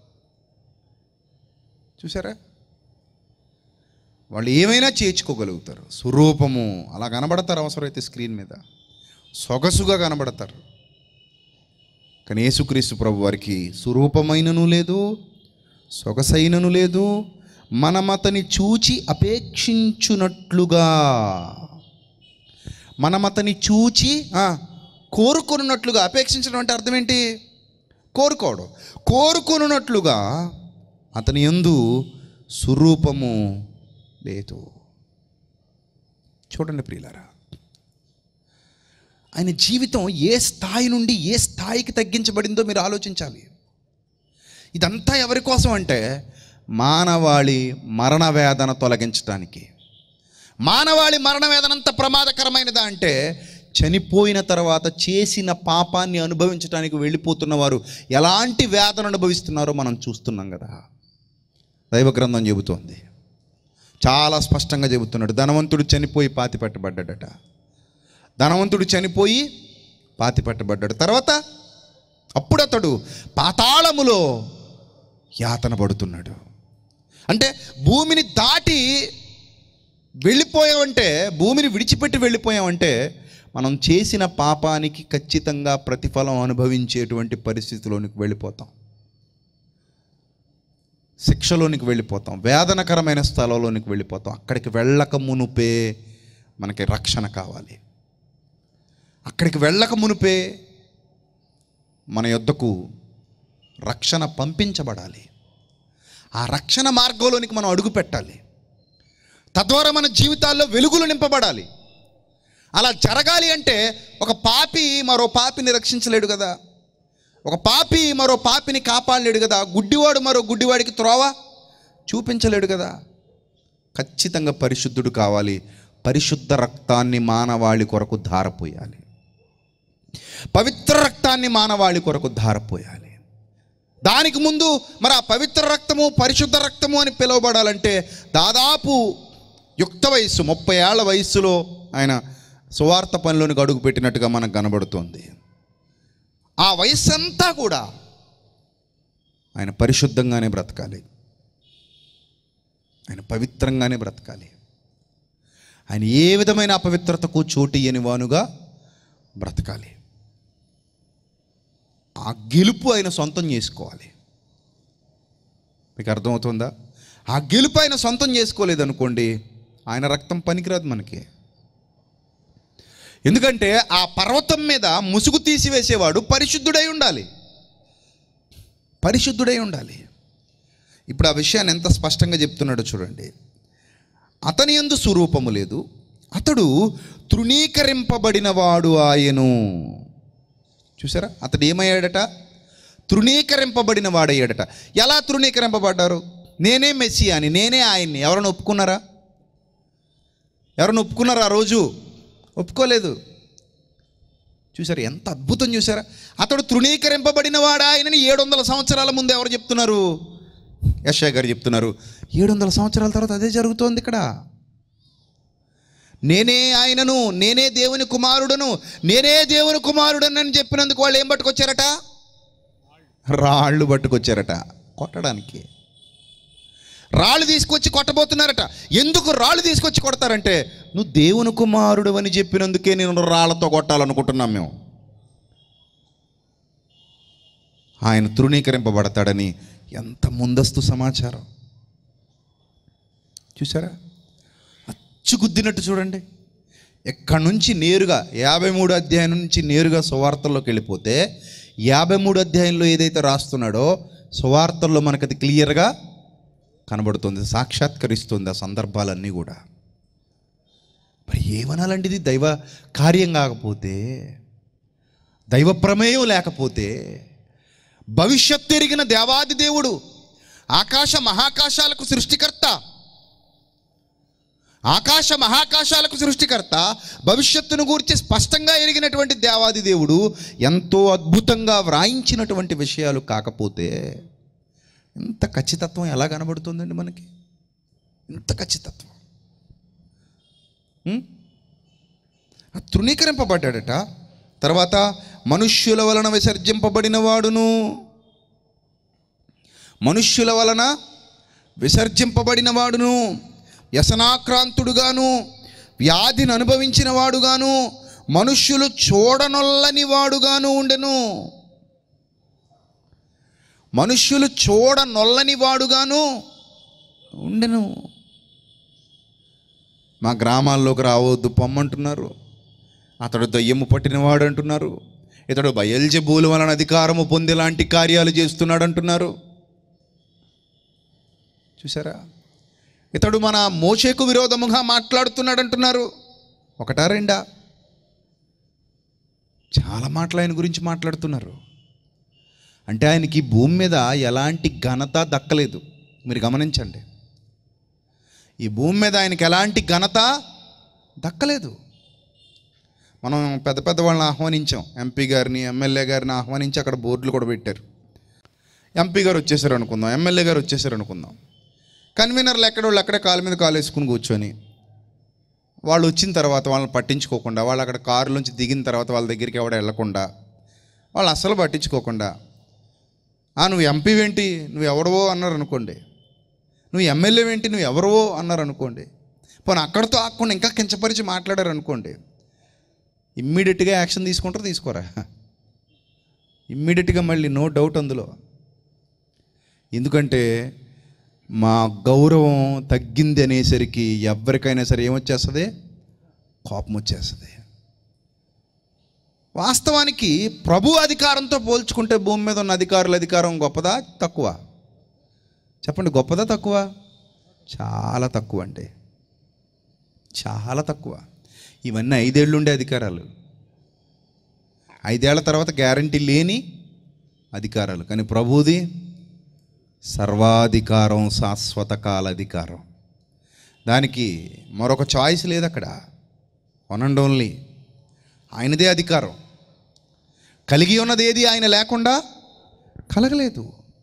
చూసారా వాళ్ళు ఏమైనా చేర్చుకోగలుగుతారు స్వరూపము అలా కనబడతారు అవసరమైతే స్క్రీన్ మీద సొగసుగా కనబడతారు కానీ యేసుక్రీస్తు ప్రభు వారికి స్వరూపమైనను లేదు సొగసైనను లేదు మనం అతని చూచి అపేక్షించునట్లుగా మనం అతని చూచి ఆ, కోరుకొనున్నట్లుగా అపేక్షించడం అంటే అర్థం ఏంటి కోరుకోవడం కోరుకొనున్నట్లుగా అతని యందు స్వరూపము లేదు చూడండి ప్రియులారా ఆయన జీవితం ఏ స్థాయి నుండి ఏ స్థాయికి తగ్గించబడిందో మీరు ఆలోచించాలి ఇదంతా ఎవరి కోసం అంటే మానవాళి మరణ వేదన తొలగించడానికి మానవాళి మరణ వేదన అంత ప్రమాదకరమైనదా అంటే చనిపోయిన తర్వాత చేసిన పాపాన్ని అనుభవించడానికి వెళ్ళిపోతున్న వారు ఎలాంటి వేదన అనుభవిస్తున్నారో మనం చూస్తున్నాం కదా దైవ గ్రంథం చెబుతోంది చాలా స్పష్టంగా చెబుతున్నాడు ధనవంతుడు చనిపోయి పాతి పెట్టబడ్డాడట ధనవంతుడు చనిపోయి పాతి పెట్టబడ్డాడు తర్వాత అప్పుడు అతడు పాతాళములో యాతన పడుతున్నాడు అంటే భూమిని దాటి వెళ్ళిపోయామంటే భూమిని విడిచిపెట్టి వెళ్ళిపోయామంటే మనం చేసిన పాపానికి ఖచ్చితంగా ప్రతిఫలం అనుభవించేటువంటి పరిస్థితిలోనికి వెళ్ళిపోతాం శిక్షలోనికి వెళ్ళిపోతాం వేదనకరమైన స్థలంలోనికి వెళ్ళిపోతాం అక్కడికి వెళ్ళక మునుపే మనకి రక్షణ కావాలి అక్కడికి వెళ్ళక మునుపే మన యొద్దకు రక్షణ పంపించబడాలి ఆ రక్షణ మార్గంలోనికి మనం అడుగు పెట్టాలి తద్వారా మన జీవితాల్లో వెలుగులు నింపబడాలి అలా జరగాలి అంటే ఒక పాపి మరో పాపిని రక్షించలేడు కదా ఒక పాపి మరో పాపిని కాపాడలేడు కదా గుడ్డివాడు మరో గుడ్డివాడికి త్రోవ చూపించలేడు కదా ఖచ్చితంగా పరిశుద్ధుడు కావాలి పరిశుద్ధ రక్తాన్ని మానవాళి కొరకు ధారపోయాలి పవిత్ర రక్తాన్ని మానవాళి కొరకు ధారపోయాలి దానికి ముందు మరి ఆ పవిత్ర రక్తము పరిశుద్ధ రక్తము అని పిలువబడాలంటే దాదాపు యుక్త వయస్సు ముప్పై ఏళ్ల వయస్సులో ఆయన సువార్త పనిలోనికి అడుగు పెట్టినట్టుగా మనకు కనబడుతోంది ఆ వయస్సు అంతా కూడా ఆయన పరిశుద్ధంగానే బ్రతకాలి ఆయన పవిత్రంగానే బ్రతకాలి ఆయన ఏ విధమైన అపవిత్రతకు చోటు ఇయ్యని వానుగా బ్రతకాలి ఆ గెలుపు ఆయన సొంతం చేసుకోవాలి మీకు అర్థమవుతుందా ఆ గెలుపు ఆయన సొంతం చేసుకోలేదనుకోండి ఆయన రక్తం పనికిరాదు మనకి ఎందుకంటే ఆ పర్వతం మీద ముసుగు తీసివేసేవాడు పరిశుద్ధుడై ఉండాలి పరిశుద్ధుడై ఉండాలి ఇప్పుడు ఆ విషయాన్ని ఎంత స్పష్టంగా చెప్తున్నాడో చూడండి అతని యందు స్వరూపము లేదు అతడు తృణీకరింపబడిన వాడు ఆయను చూసారా అతడు ఏమయ్యాడట తృణీకరింపబడిన వాడయ్యాడట ఎలా తృణీకరింపబడ్డారు నేనే మెస్సియా అని నేనే ఆయన్ని ఎవరైనా ఒప్పుకున్నారా ఎవరైనా ఒప్పుకున్నారా ఆ రోజు ఒప్పుకోలేదు చూసారు ఎంత అద్భుతం చూసారా అతడు తృణీకరింపబడిన వాడు ఆయనని ఏడు వందల సంవత్సరాల ముందు ఎవరు చెప్తున్నారు యశా గారు చెప్తున్నారు ఏడు వందల సంవత్సరాల తర్వాత అదే జరుగుతోంది ఇక్కడ నేనే ఆయనను నేనే దేవుని కుమారుడను నేనే దేవుని కుమారుడను అని చెప్పినందుకు వాళ్ళు ఏం పట్టుకొచ్చారట రాళ్ళు పట్టుకొచ్చారట కొట్టడానికి రాళ్ళు తీసుకొచ్చి కొట్టబోతున్నారట ఎందుకు రాళ్ళు తీసుకొచ్చి కొడతారంటే నువ్వు దేవుని కుమారుడు అని చెప్పినందుకే నేను రాళ్లతో కొట్టాలనుకుంటున్నాం మేము ఆయన తృణీకరింపబడతాడని ఎంత ముందస్తు సమాచారం చూసారా అచ్చుగుద్దినట్టు చూడండి ఎక్కడి నుంచి నేరుగా యాభై మూడు అధ్యాయం నుంచి నేరుగా సువార్తల్లోకి వెళ్ళిపోతే యాభై మూడు అధ్యాయంలో ఏదైతే రాస్తున్నాడో సువార్తల్లో మనకు అది క్లియర్గా కనబడుతుంది సాక్షాత్కరిస్తుంది ఆ సందర్భాలన్నీ కూడా మరి ఏమనాలండి ఇది దైవ కార్యం కాకపోతే దైవ ప్రమేయం లేకపోతే భవిష్యత్తు ఎరిగిన దేవాది దేవుడు ఆకాశ మహాకాశాలకు సృష్టికర్త ఆకాశ మహాకాశాలకు సృష్టికర్త భవిష్యత్తును గురించి స్పష్టంగా ఎరిగినటువంటి దేవాది దేవుడు ఎంతో అద్భుతంగా వ్రాయించినటువంటి విషయాలు కాకపోతే ఇంత ఖచ్చితత్వం ఎలా కనబడుతుందండి మనకి ఇంత ఖచ్చితత్వం ఉం? ఆ తృణీకరింపబడ్డాడట తర్వాత మనుష్యుల వలన విసర్జింపబడిన వాడును మనుష్యుల వలన విసర్జింపబడిన వాడును వ్యసనాక్రాంతుడుగాను వ్యాధిని అనుభవించిన వాడుగాను మనుష్యులు చూడనొల్లని వాడుగాను ఉండెను మనుష్యులు చూడనొల్లని వాడుగాను ఉండెను మా గ్రామాల్లోకి రావద్దు పొమ్మంటున్నారు అతడు దయ్యము పట్టినవాడు అంటున్నారు ఇతడు బయల్జబూలు వలన అధికారము పొంది లాంటి కార్యాలు చేస్తున్నాడు అంటున్నారు చూసారా ఇతడు మన మోషేకు విరోధముగా మాట్లాడుతున్నాడు అంటున్నారు ఒకటా రెండా చాలా మాటలు ఆయన గురించి మాట్లాడుతున్నారు అంటే ఆయనకి భూమి మీద ఎలాంటి ఘనత దక్కలేదు మీరు గమనించండి ఈ భూమి మీద ఆయనకి ఎలాంటి ఘనత దక్కలేదు మనం పెద్ద పెద్ద వాళ్ళని ఆహ్వానించాం ఎంపీ గారిని ఎమ్మెల్యే గారిని ఆహ్వానించి అక్కడ బోర్డులు కూడా పెట్టారు ఎంపీ గారు వచ్చేసారు అనుకుందాం ఎమ్మెల్యే గారు వచ్చేసారు అనుకుందాం కన్వీనర్లు ఎక్కడ వాళ్ళు అక్కడే కాలు మీద కాలు వేసుకుని కూర్చొని వాళ్ళు వచ్చిన తర్వాత వాళ్ళని పట్టించుకోకుండా వాళ్ళు అక్కడ కారులోంచి దిగిన తర్వాత వాళ్ళ దగ్గరికి ఎవడ వెళ్లకుండా వాళ్ళు అస్సలు పట్టించుకోకుండా "ఆ, నువ్వు ఎంపీ ఏంటి నువ్వు ఎవడవో అన్నారు అనుకోండి నువ్వు ఎమ్మెల్యే ఏంటి నువ్వు ఎవరవో అన్నారు అనుకోండి పోనీ అక్కడితో ఆకుండా ఇంకా కించపరిచి మాట్లాడారు అనుకోండి ఇమ్మీడియట్గా యాక్షన్ తీసుకుంటారు తీసుకోరా ఇమ్మీడియట్గా మళ్ళీ నో డౌట్ అందులో ఎందుకంటే మా గౌరవం తగ్గింది అనేసరికి ఎవరికైనా సరే ఏమొచ్చేస్తుంది కోపం వచ్చేస్తుంది వాస్తవానికి ప్రభు అధికారంతో పోల్చుకుంటే భూమి మీద ఉన్న అధికారుల అధికారం గొప్పదా తక్కువ చెప్పండి గొప్పదా తక్కువ చాలా తక్కువ అండి చాలా తక్కువ ఇవన్నీ ఐదేళ్ళు ఉండే అధికారాలు ఐదేళ్ల తర్వాత గ్యారంటీ లేని అధికారాలు కానీ ప్రభుది సర్వాధికారం శాశ్వత కాల అధికారం దానికి మరొక చాయిస్ లేదు అక్కడ వన్ అండ్ ఓన్లీ ఆయనదే అధికారం కలిగి ఉన్నది ఏది ఆయన లేకుండా కలగలేదు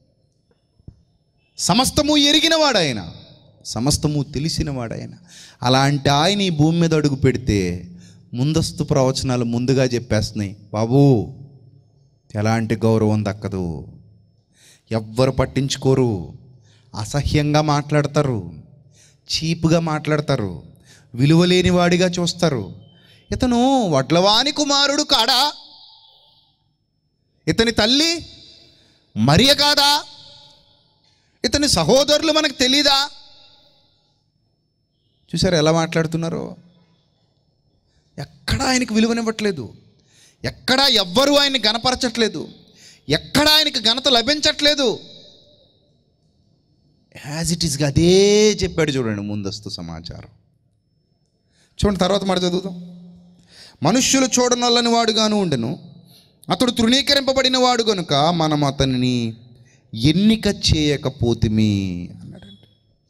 సమస్తము ఎరిగినవాడు ఆయన సమస్తము తెలిసినవాడు ఆయన అలాంటి ఆయన ఈ భూమి మీద అడుగు పెడితే ముందస్తు ప్రవచనాలు ముందుగా చెప్పేస్తున్నాయి బాబు ఎలాంటి గౌరవం దక్కదు ఎవ్వరు పట్టించుకోరు అసహ్యంగా మాట్లాడతారు చీప్గా మాట్లాడతారు విలువలేని వాడిగా చూస్తారు ఇతను వడ్లవాని కుమారుడు కాడా ఇతని తల్లి మరియ కాదా ఇతని సహోదరులు మనకు తెలీదా చూసారు ఎలా మాట్లాడుతున్నారో ఎక్కడా ఆయనకు విలువనివ్వట్లేదు ఎక్కడా ఎవ్వరూ ఆయన్ని గనపరచట్లేదు ఎక్కడా ఆయనకి ఘనత లభించట్లేదు యాజ్ ఇట్ ఈస్గా అదే చెప్పాడు చూడండి ముందస్తు సమాచారం చూడండి తర్వాత మాట చదువుదాం మనుష్యులు చూడనొల్లని వాడుగాను ఉండెను అతడు తృణీకరింపబడిన వాడు గనుక మనం అతనిని ఎన్నిక చేయకపోతిమి అన్నాడండి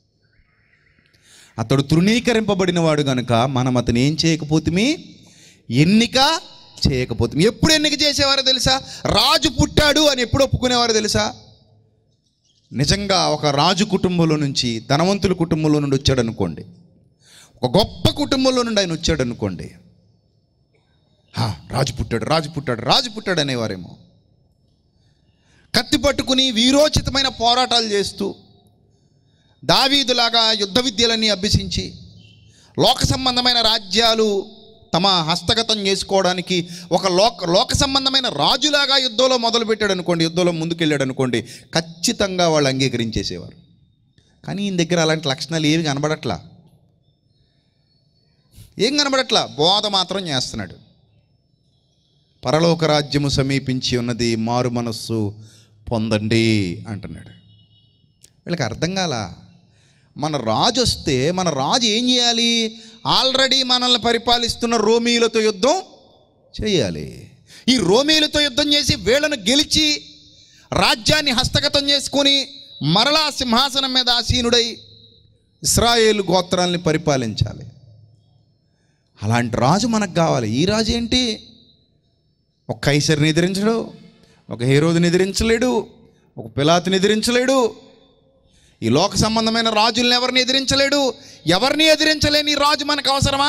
అతడు తృణీకరింపబడిన వాడు గనుక మనం అతను ఏం చేయకపోతిమి ఎన్నిక చేయకపోతే ఎప్పుడు ఎన్నిక చేసేవారో తెలుసా రాజు పుట్టాడు అని ఎప్పుడు ఒప్పుకునేవారో తెలుసా నిజంగా ఒక రాజు కుటుంబంలో నుంచి ధనవంతుల కుటుంబంలో నుండి వచ్చాడు అనుకోండి ఒక గొప్ప కుటుంబంలో నుండి ఆయన వచ్చాడు అనుకోండి "హా, రాజు పుట్టాడు రాజు పుట్టాడు రాజు పుట్టాడు అనేవారేమో కత్తి పట్టుకుని వీరోచితమైన పోరాటాలు చేస్తూ దావీదులాగా యుద్ధ విద్యలన్నీ అభ్యసించి లోక సంబంధమైన రాజ్యాలు తమ హస్తగతం చేసుకోవడానికి ఒక లోక లోక సంబంధమైన రాజులాగా యుద్ధంలో మొదలుపెట్టాడు అనుకోండి యుద్ధంలో ముందుకెళ్ళాడు అనుకోండి ఖచ్చితంగా వాళ్ళు అంగీకరించేసేవారు కానీ ఈయన దగ్గర అలాంటి లక్షణాలు ఏవి కనబడట్లా ఏం కనబడట్లా బోధ మాత్రం చేస్తున్నాడు పరలోక రాజ్యము సమీపించి ఉన్నది మారు మనస్సు పొందండి అంటున్నాడు వీళ్ళకి అర్థం కాల మన రాజు వస్తే మన రాజు ఏం చేయాలి ఆల్రెడీ మనల్ని పరిపాలిస్తున్న రోమీలతో యుద్ధం చేయాలి ఈ రోమీలతో యుద్ధం చేసి వీళ్ళను గెలిచి రాజ్యాన్ని హస్తగతం చేసుకొని మరలా సింహాసనం మీద ఆసీనుడై ఇస్రాయేలు గోత్రాల్ని పరిపాలించాలి అలాంటి రాజు మనకు కావాలి ఈ రాజు ఏంటి ఒక కైసరిని ఎదిరించడు ఒక హీరోదిని ఎదిరించలేడు ఒక పిలాతుని ఎదిరించలేడు ఈ లోక సంబంధమైన రాజుల్ని ఎవరిని ఎదిరించలేడు ఎవరిని ఎదిరించలేని ఈ రాజు మనకు అవసరమా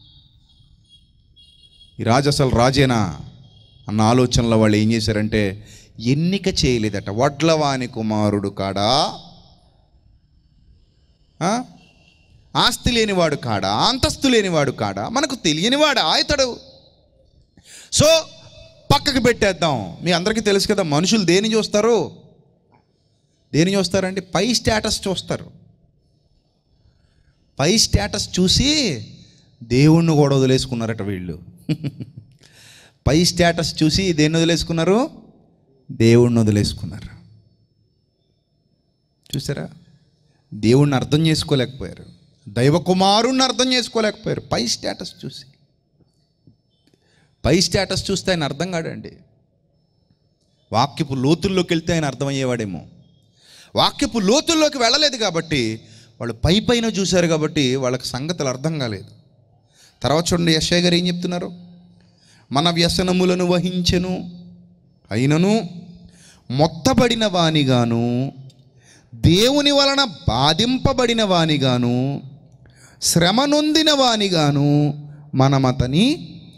ఈ రాజు అసలు రాజేనా అన్న ఆలోచనలో వాళ్ళు ఏం చేశారంటే ఎన్నిక చేయలేదట వడ్లవాని కుమారుడు కాడా ఆ? ఆస్తి లేనివాడు కాడా అంతస్తు లేనివాడు కాడా మనకు తెలియనివాడా ఇతడు సో పక్కకు పెట్టేద్దాం మీ అందరికీ తెలుసు కదా మనుషులు దేని చూస్తారు దేని చూస్తారండి పై స్టేటస్ చూస్తారు పై స్టేటస్ చూసి దేవుణ్ణి కూడా వదిలేసుకున్నారట వీళ్ళు పై స్టేటస్ చూసి దేన్ని వదిలేసుకున్నారు దేవుణ్ణి వదిలేసుకున్నారు చూసారా దేవుణ్ణి అర్థం చేసుకోలేకపోయారు దైవ కుమారుణ్ణి అర్థం చేసుకోలేకపోయారు పై స్టేటస్ చూసి పై స్టేటస్ చూస్తే ఆయన అర్థం కాడండి వాక్యపు లోతుల్లోకి వెళ్తే ఆయన అర్థమయ్యేవాడేమో వాక్యపు లోతుల్లోకి వెళ్ళలేదు కాబట్టి వాళ్ళు పై పైన చూశారు కాబట్టి వాళ్ళకి సంగతులు అర్థం కాలేదు తర్వాత చూడండి యశయ్య గారు ఏం చెప్తున్నారు మన వ్యసనములను వహించెను అయినను మొత్తబడిన వానిగాను దేవుని వలన బాధింపబడిన వానిగాను శ్రమ నొందిన వానిగాను మనమతని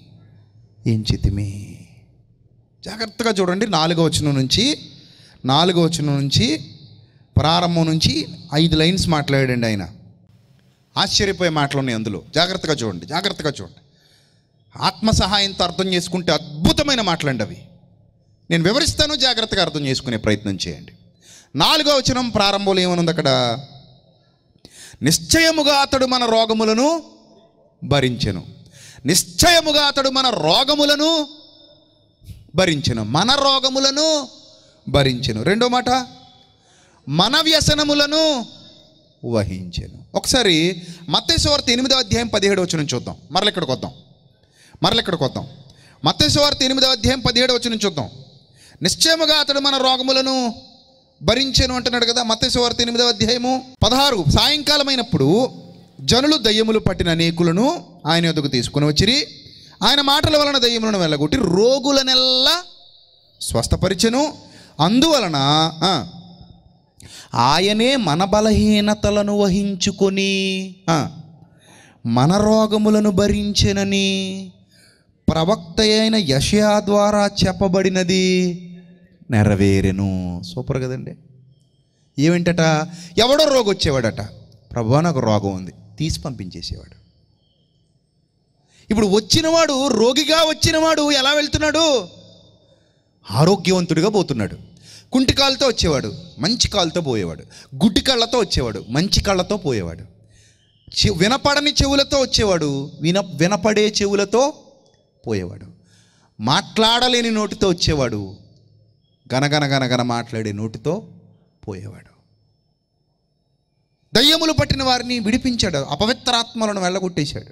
ఎంచితిమి జాగ్రత్తగా చూడండి నాలుగో వచనం నుంచి నాలుగో వచనం నుంచి ప్రారంభం నుంచి ఐదు లైన్స్ మాట్లాడాడండి ఆయన ఆశ్చర్యపోయే మాటలు ఉన్నాయి అందులో జాగ్రత్తగా చూడండి జాగ్రత్తగా చూడండి ఆత్మ సహాయంతో అర్థం చేసుకుంటే అద్భుతమైన మాటలండి అవి నేను వివరిస్తాను జాగ్రత్తగా అర్థం చేసుకునే ప్రయత్నం చేయండి నాలుగో వచనం ప్రారంభంలో ఏమనుంది అక్కడ నిశ్చయముగా అతడు మన రోగములను భరించెను నిశ్చయముగా అతడు మన రోగములను భరించెను మన రోగములను భరించెను రెండో మాట మన వ్యసనములను వహించెను ఒకసారి మత్తేశ్వార్త ఎనిమిదో అధ్యాయం పదిహేడు వచ్చిన చూద్దాం మరల ఇక్కడికి వద్దాం మరల ఇక్కడికి వద్దాం మత్తేశ్వార్త ఎనిమిదో అధ్యాయం పదిహేడు వచ్చిన చూద్దాం నిశ్చయముగా అతడు మన రోగములను భరించెను అంటున్నాడు కదా మత్తేశ్వార్త ఎనిమిదో అధ్యాయము పదహారు సాయంకాలమైనప్పుడు జనులు దయ్యములు పట్టిన అనేకులను ఆయన యొద్దకు తీసుకుని వచ్చిరి ఆయన మాటల వలన దయ్యములను వెళ్ళగొట్టి రోగులనెల్లా స్వస్థపరిచెను అందువలన ఆ, ఆయనే మన బలహీనతలను వహించుకొని ఆ, మన రోగములను భరించెనని ప్రవక్త అయిన యషయా ద్వారా చెప్పబడినది నెరవేరెను సూపర్ కదండి ఏమిటట ఎవడో రోగం వచ్చేవాడట ప్రభు నాకు రోగం ఉంది తీసి పంపించేసేవాడు ఇప్పుడు వచ్చినవాడు రోగిగా వచ్చినవాడు ఎలా వెళ్తున్నాడు ఆరోగ్యవంతుడిగా పోతున్నాడు కుంటి కాళ్ళతో వచ్చేవాడు మంచి కాళ్ళతో పోయేవాడు గుడ్డి కళ్ళతో వచ్చేవాడు మంచి కళ్ళతో పోయేవాడు చె వినపడని చెవులతో వచ్చేవాడు విన వినపడే చెవులతో పోయేవాడు మాట్లాడలేని నోటితో వచ్చేవాడు గనగన గనగన మాట్లాడే నోటితో పోయేవాడు దయ్యములు పట్టిన వారిని విడిపించాడు అపవిత్రాత్మలను వెళ్ళగొట్టేశాడు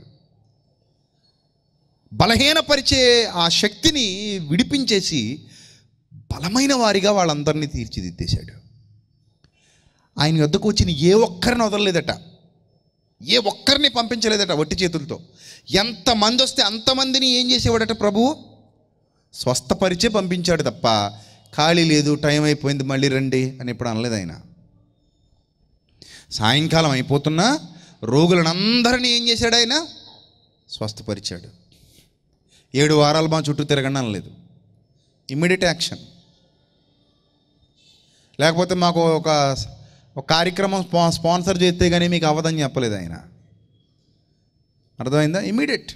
బలహీనపరిచే ఆ శక్తిని విడిపించేసి బలమైన వారిగా వాళ్ళందరినీ తీర్చిదిద్దేశాడు ఆయన వద్దకు వచ్చిన ఏ ఒక్కరిని వదలలేదట ఏ ఒక్కరిని పంపించలేదట వట్టి చేతులతో ఎంతమంది వస్తే అంతమందిని ఏం చేసేవాడట ప్రభువు స్వస్థపరిచే పంపించాడు తప్ప ఖాళీ లేదు టైం అయిపోయింది మళ్ళీ రండి అని ఎప్పుడు అనలేదు ఆయన సాయంకాలం అయిపోతున్నా రోగులను అందరినీ ఏం చేశాడు ఆయన స్వస్థపరిచాడు ఏడు వారాలు మా చుట్టూ తిరగండి అనలేదు ఇమ్మీడియట్ యాక్షన్ లేకపోతే మాకు ఒక ఒక కార్యక్రమం స్పా స్పాన్సర్ చేస్తే కానీ మీకు అవ్వదని చెప్పలేదు ఆయన అర్థమైందా ఇమ్మీడియట్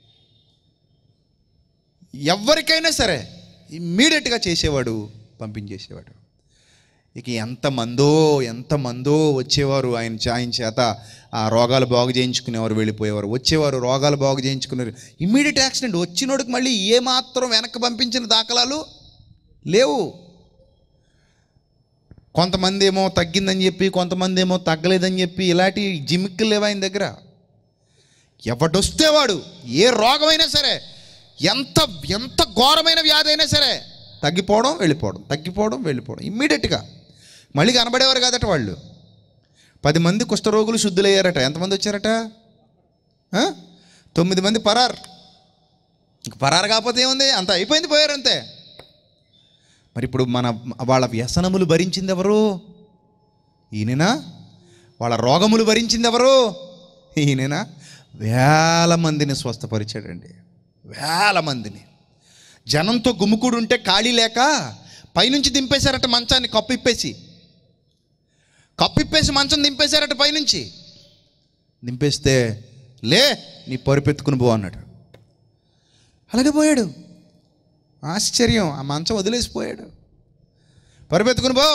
ఎవరికైనా సరే ఇమ్మీడియట్గా చేసేవాడు పంపించేసేవాడు ఇక ఎంతమందో ఎంతమందో వచ్చేవారు ఆయన చే- ఆయన చేత ఆ రోగాలు బాగు చేయించుకునేవారు వెళ్ళిపోయేవారు వచ్చేవారు రోగాలు బాగు చేయించుకునేవారు ఇమ్మీడియట్ యాక్సిడెంట్ వచ్చినోడికి మళ్ళీ ఏమాత్రం వెనక్కి పంపించిన దాఖలాలు లేవు కొంతమంది ఏమో తగ్గిందని చెప్పి కొంతమంది ఏమో తగ్గలేదని చెప్పి ఇలాంటి జిమిక్కులు లేవు ఆయన దగ్గర ఎవడొస్తే వాడు ఏ రోగమైనా సరే ఎంత ఎంత ఘోరమైన వ్యాధి అయినా సరే తగ్గిపోవడం వెళ్ళిపోవడం తగ్గిపోవడం వెళ్ళిపోవడం ఇమ్మీడియట్గా మళ్ళీ కనబడేవారు కాదట వాళ్ళు పది మంది కుష్ఠరోగులు శుద్ధులయ్యారట ఎంతమంది వచ్చారట ఆ? తొమ్మిది మంది పరార్ ఇంక పరారు కాకపోతే ఏముంది అంత అయిపోయింది పోయారు అంతే మరి ఇప్పుడు మన వాళ్ళ వ్యసనములు భరించింది ఎవరు ఈయననా వాళ్ళ రోగములు భరించింది ఎవరు ఈయననా వేల మందిని స్వస్థపరిచాడండి వేల మందిని జనంతో గుమ్ముకుడు ఉంటే ఖాళీ లేక పైనుంచి దింపేశారట మంచాన్ని కప్పిప్పేసి కప్పిప్పేసి మంచం దింపేశారట పైనుంచి దింపేస్తే లే నీ పరుపెత్తుకుని పో అన్నాడు అలాగే పోయాడు ఆశ్చర్యం ఆ మంచం వదిలేసిపోయాడు పరుపెత్తుకుని పో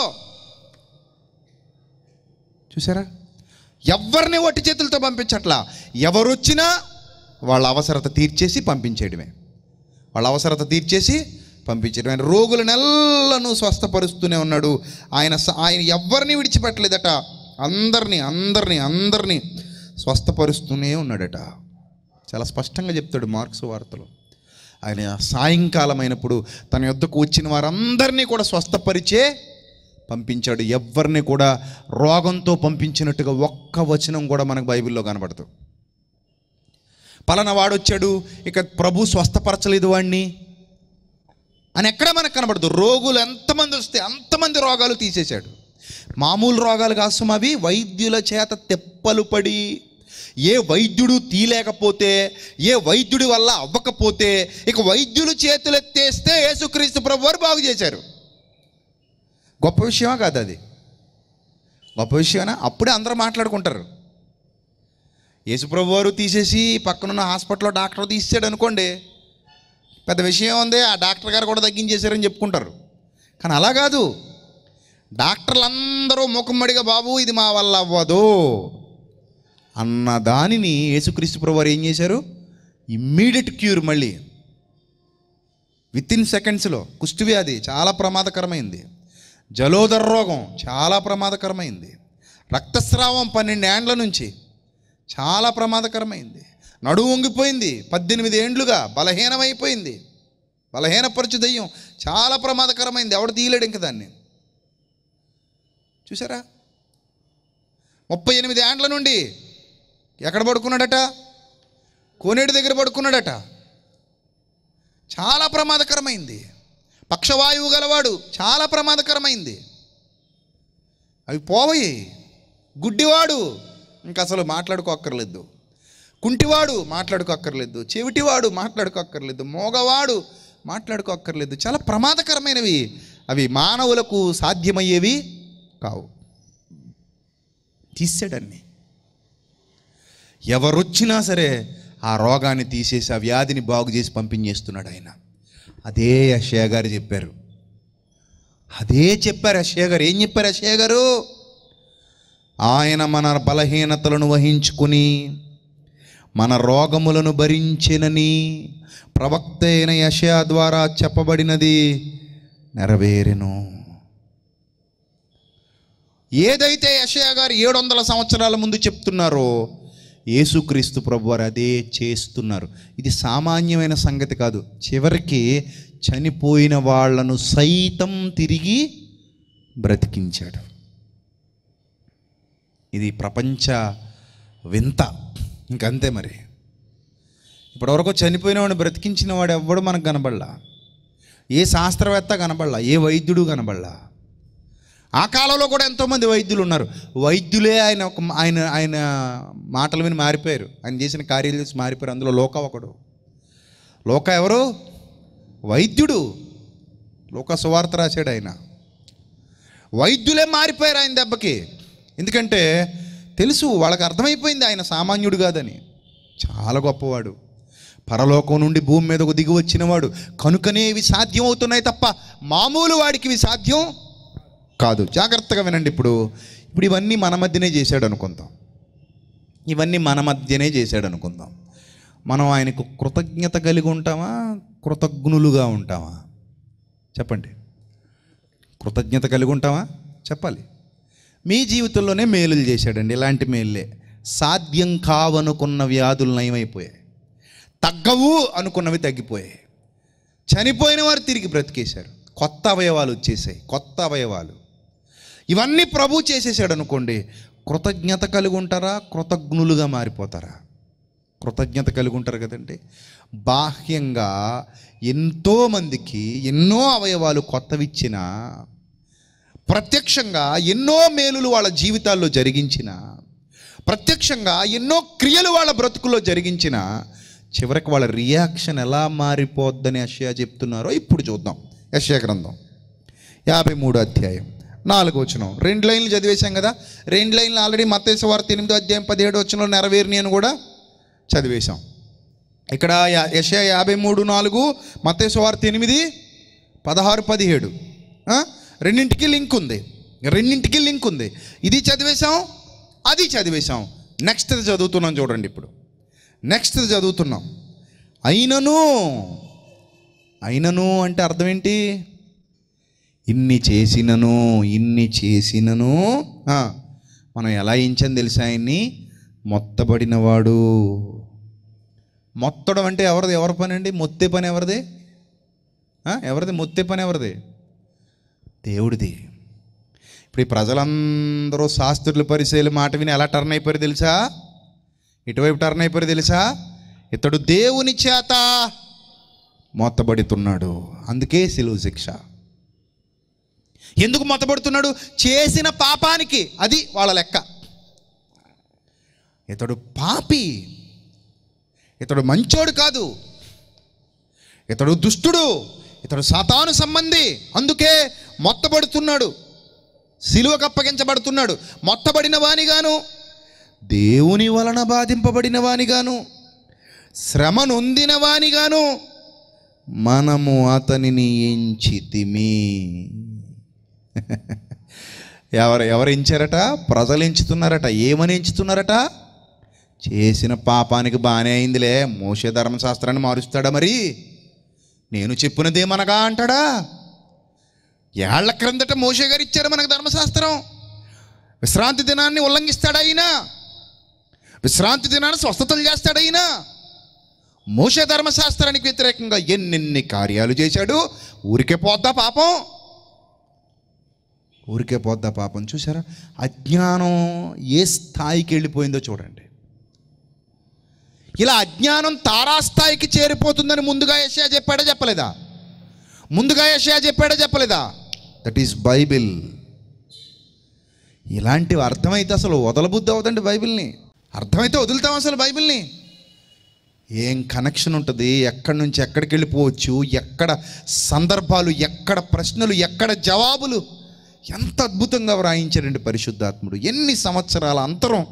చూసారా ఎవరిని ఒట్టి చేతులతో పంపించట్లా ఎవరు వచ్చినా వాళ్ళ అవసరత తీర్చేసి పంపించేయడమే వాళ్ళ అవసరత తీర్చేసి పంపించడం ఆయన రోగులనెల్లను స్వస్థపరుస్తూనే ఉన్నాడు ఆయన స- ఆయన ఎవరిని విడిచిపెట్టలేదట అందరినీ అందరినీ అందరినీ స్వస్థపరుస్తూనే ఉన్నాడట చాలా స్పష్టంగా చెప్తాడు మార్క్స్ వార్తలో ఆయన సాయంకాలం అయినప్పుడు తన యొద్దకు వచ్చిన వారందరినీ కూడా స్వస్థపరిచే పంపించాడు ఎవరిని కూడా రోగంతో పంపించినట్టుగా ఒక్క వచనం కూడా మనకు బైబిల్లో కనబడదు పలానా వాడు వచ్చాడు ఇక ప్రభు స్వస్థపరచలేదు వాడిని అని ఎక్కడ మనకు కనబడదు రోగులు ఎంతమంది వస్తే అంతమంది రోగాలు తీసేశాడు మామూలు రోగాలు కాదు సుమా అవి వైద్యుల చేత తెప్పలు పడి ఏ వైద్యుడు తీలేకపోతే ఏ వైద్యుడి వల్ల అవ్వకపోతే ఇక వైద్యులు చేతులు ఎత్తేస్తే యేసుక్రీస్తు ప్రభు వారు బాగు చేశారు గొప్ప విషయమా కాదు అది గొప్ప విషయమా అప్పుడే అందరూ మాట్లాడుకుంటారు యేసుప్రభు వారు తీసేసి పక్కనున్న హాస్పిటల్లో డాక్టర్ తీసాడు అనుకోండి పెద్ద విషయం ఉంది ఆ డాక్టర్ గారు కూడా తగ్గించేశారని చెప్పుకుంటారు కానీ అలా కాదు డాక్టర్లు అందరూ ముఖమ్మడిగా బాబు ఇది మా వల్ల అవ్వదు అన్న దానిని యేసుక్రీస్తు ప్రభు వారు ఏం చేశారు ఇమ్మీడియట్ క్యూర్ మళ్ళీ విత్ ఇన్ సెకండ్స్లో కుష్ఠవ్యాధి చాలా ప్రమాదకరమైంది జలోదర రోగం చాలా ప్రమాదకరమైంది రక్తస్రావం పన్నెండు ఏండ్ల నుంచి చాలా ప్రమాదకరమైంది నడువు వంగిపోయింది పద్దెనిమిది ఏండ్లుగా బలహీనమైపోయింది బలహీనపరచు దయ్యం చాలా ప్రమాదకరమైంది ఎవడు తీయలేడు ఇంక దాన్ని చూసారా ముప్పై ఎనిమిది ఏండ్ల నుండి ఎక్కడ పడుకున్నాడట కోనేటి దగ్గర పడుకున్నాడట చాలా ప్రమాదకరమైంది పక్షవాయువు గలవాడు చాలా ప్రమాదకరమైంది అవి పోవయి గుడ్డివాడు ఇంక అసలు మాట్లాడుకోక్కర్లేదు కుంటివాడు మాట్లాడుకోక్కర్లేదు చెవిటివాడు మాట్లాడుకోక్కర్లేదు మోగవాడు మాట్లాడుకోక్కర్లేదు చాలా ప్రమాదకరమైనవి అవి మానవులకు సాధ్యమయ్యేవి కావు తీసాడన్ని ఎవరొచ్చినా సరే ఆ రోగాన్ని తీసేసి ఆ వ్యాధిని బాగు చేసి పంపించేస్తున్నాడు ఆయన అదే అక్షయ గారు చెప్పారు అదే చెప్పారు అక్షయ గారు ఏం చెప్పారు అక్షయ గారు ఆయన మన బలహీనతలను వహించుకుని మన రోగములను భరించినని ప్రవక్త అయిన యషయా ద్వారా చెప్పబడినది నెరవేరెను ఏదైతే యషయా గారు ఏడు వందల సంవత్సరాల ముందు చెప్తున్నారో యేసుక్రీస్తు ప్రభు వారు అదే చేస్తున్నారు ఇది సామాన్యమైన సంగతి కాదు చివరికి చనిపోయిన వాళ్ళను సైతం తిరిగి బ్రతికించాడు ఇది ప్రపంచ వింత ఇంకంతే మరి ఇప్పటివరకు చనిపోయిన వాడిని బ్రతికించిన వాడు ఎవ్వడు మనకు కనబడలా ఏ శాస్త్రవేత్త కనబడలా ఏ వైద్యుడు కనబడలా ఆ కాలంలో కూడా ఎంతోమంది వైద్యులు ఉన్నారు వైద్యులే ఆయన ఒక ఆయన ఆయన మాటలు విని మారిపోయారు ఆయన చేసిన కార్యాలు చేసి మారిపోయారు అందులో లోక ఒకడు లోక ఎవరు వైద్యుడు లోక సువార్త రాశాడు ఆయన వైద్యులే మారిపోయారు ఆయన దెబ్బకి ఎందుకంటే తెలుసు వాళ్ళకి అర్థమైపోయింది ఆయన సామాన్యుడు కాదని చాలా గొప్పవాడు పరలోకం నుండి భూమి మీదకు దిగి వచ్చినవాడు కనుకనే ఇవి సాధ్యం అవుతున్నాయి తప్ప మామూలు వాడికి ఇవి సాధ్యం కాదు జాగ్రత్తగా వినండి ఇప్పుడు ఇప్పుడు ఇవన్నీ మన మధ్యనే చేశాడు అనుకుందాం ఇవన్నీ మన మధ్యనే చేశాడు అనుకుందాం మనం ఆయనకు కృతజ్ఞత కలిగి ఉంటామా కృతజ్ఞులుగా ఉంటామా చెప్పండి కృతజ్ఞత కలిగి ఉంటామా చెప్పాలి మీ జీవితంలోనే మేలులు చేశాడండి ఇలాంటి మేలులే సాధ్యం కావనుకున్న వ్యాధులు నయమైపోయాయి తగ్గవు అనుకున్నవి తగ్గిపోయాయి చనిపోయిన వారు తిరిగి బ్రతికేశారు కొత్త అవయవాలు వచ్చేసాయి కొత్త అవయవాలు ఇవన్నీ ప్రభు చేసేసాడు అనుకోండి కృతజ్ఞత కలిగి ఉంటారా కృతజ్ఞులుగా మారిపోతారా కృతజ్ఞత కలిగి ఉంటారు కదండి బాహ్యంగా ఎంతోమందికి ఎన్నో అవయవాలు కొత్తవిచ్చిన ప్రత్యక్షంగా ఎన్నో మేలులు వాళ్ళ జీవితాల్లో జరిగించిన ప్రత్యక్షంగా ఎన్నో క్రియలు వాళ్ళ బ్రతుకుల్లో జరిగించిన చివరికి వాళ్ళ రియాక్షన్ ఎలా మారిపోద్దని అషయా చెప్తున్నారో ఇప్పుడు చూద్దాం యశయా గ్రంథం యాభై మూడు అధ్యాయం నాలుగు వచనం రెండు లైన్లు చదివేశాం కదా రెండు లైన్లు ఆల్రెడీ మత్తేశ్వ వార్త ఎనిమిదో అధ్యాయం పదిహేడు వచనంలో నెరవేరిని అని కూడా చదివేశాం ఇక్కడ యా- యెషయా యాభై మూడు నాలుగు మత్తేశ్వ వార్త ఎనిమిది పదహారు పదిహేడు ఆ? రెండింటికి లింక్ ఉంది రెండింటికి లింక్ ఉంది ఇది చదివేశాం అది చదివేశాం నెక్స్ట్ చదువుతున్నాం చూడండి ఇప్పుడు నెక్స్ట్ చదువుతున్నాం అయినను అయినను అంటే అర్థం ఏంటి ఇన్ని చేసినను ఇన్ని చేసినను ఆ, మనం ఎలా ఇంచని తెలుసా ఆయన్ని మొత్తబడినవాడు మొత్తడం అంటే ఎవరిది ఎవరి పని అండి మొత్తే పని ఎవరిది ఆ, ఎవరిది మొత్తే పని ఎవరిది దేవుడిది ఇప్పుడు ఈ ప్రజలందరూ శాస్త్రుల పరిశీలి మాట విని ఎలా టర్న్ అయిపోయారు తెలుసా ఇటువైపు టర్న్ అయిపోయారు తెలుసా ఇతడు దేవుని చేత మొత్తబడుతున్నాడు అందుకే సిలువు శిక్ష ఎందుకు మొత్తబడుతున్నాడు చేసిన పాపానికి అది వాళ్ళ లెక్క ఇతడు పాపి ఇతడు మంచోడు కాదు ఇతడు దుష్టుడు ఇతడు సాతాను సంబంధి అందుకే మొత్తబడుతున్నాడు సిలువకు అప్పగించబడుతున్నాడు మొత్తబడిన వానిగాను దేవుని వలన బాధింపబడిన వానిగాను శ్రమ నొందిన వానిగాను మనము అతనిని ఎంచితిమి ఎవరు ఎవరు ఎంచారట ప్రజలు ఎంచుతున్నారట ఏమని ఎంచుతున్నారట చేసిన పాపానికి బాగానే అయిందిలే మోసే ధర్మశాస్త్రాన్ని మారుస్తాడా మరి నేను చెప్పినదేమనగా అంటాడా ఏళ్ల క్రిందట మోషే గారు ఇచ్చారు మనకు ధర్మశాస్త్రం విశ్రాంతి దినాన్ని ఉల్లంఘిస్తాడా ఆయన విశ్రాంతి దినాన్ని స్వస్థతలు చేస్తాడా ఆయన మోషే ధర్మశాస్త్రానికి వ్యతిరేకంగా ఎన్నెన్ని కార్యాలు చేశాడు ఊరికే పోద్దా పాపం ఊరికే పోద్దా పాపం చూసారా అజ్ఞానం ఏ స్థాయికి వెళ్ళిపోయిందో చూడండి ఇలా అజ్ఞానం తారాస్థాయికి చేరిపోతుందని ముందుగా యశయా చెప్పాడా చెప్పలేదా ముందుగా యశయా చెప్పాడా చెప్పలేదా దట్ ఈస్ బైబిల్ ఇలాంటివి అర్థమైతే అసలు వదలబుద్ధి అవుదండి బైబిల్ని అర్థమైతే వదులుతాం అసలు బైబిల్ని ఏం కనెక్షన్ ఉంటుంది ఎక్కడి నుంచి ఎక్కడికి వెళ్ళిపోవచ్చు ఎక్కడ సందర్భాలు ఎక్కడ ప్రశ్నలు ఎక్కడ జవాబులు ఎంత అద్భుతంగా వ్రాయించారండి పరిశుద్ధాత్ముడు ఎన్ని సంవత్సరాల అంతరం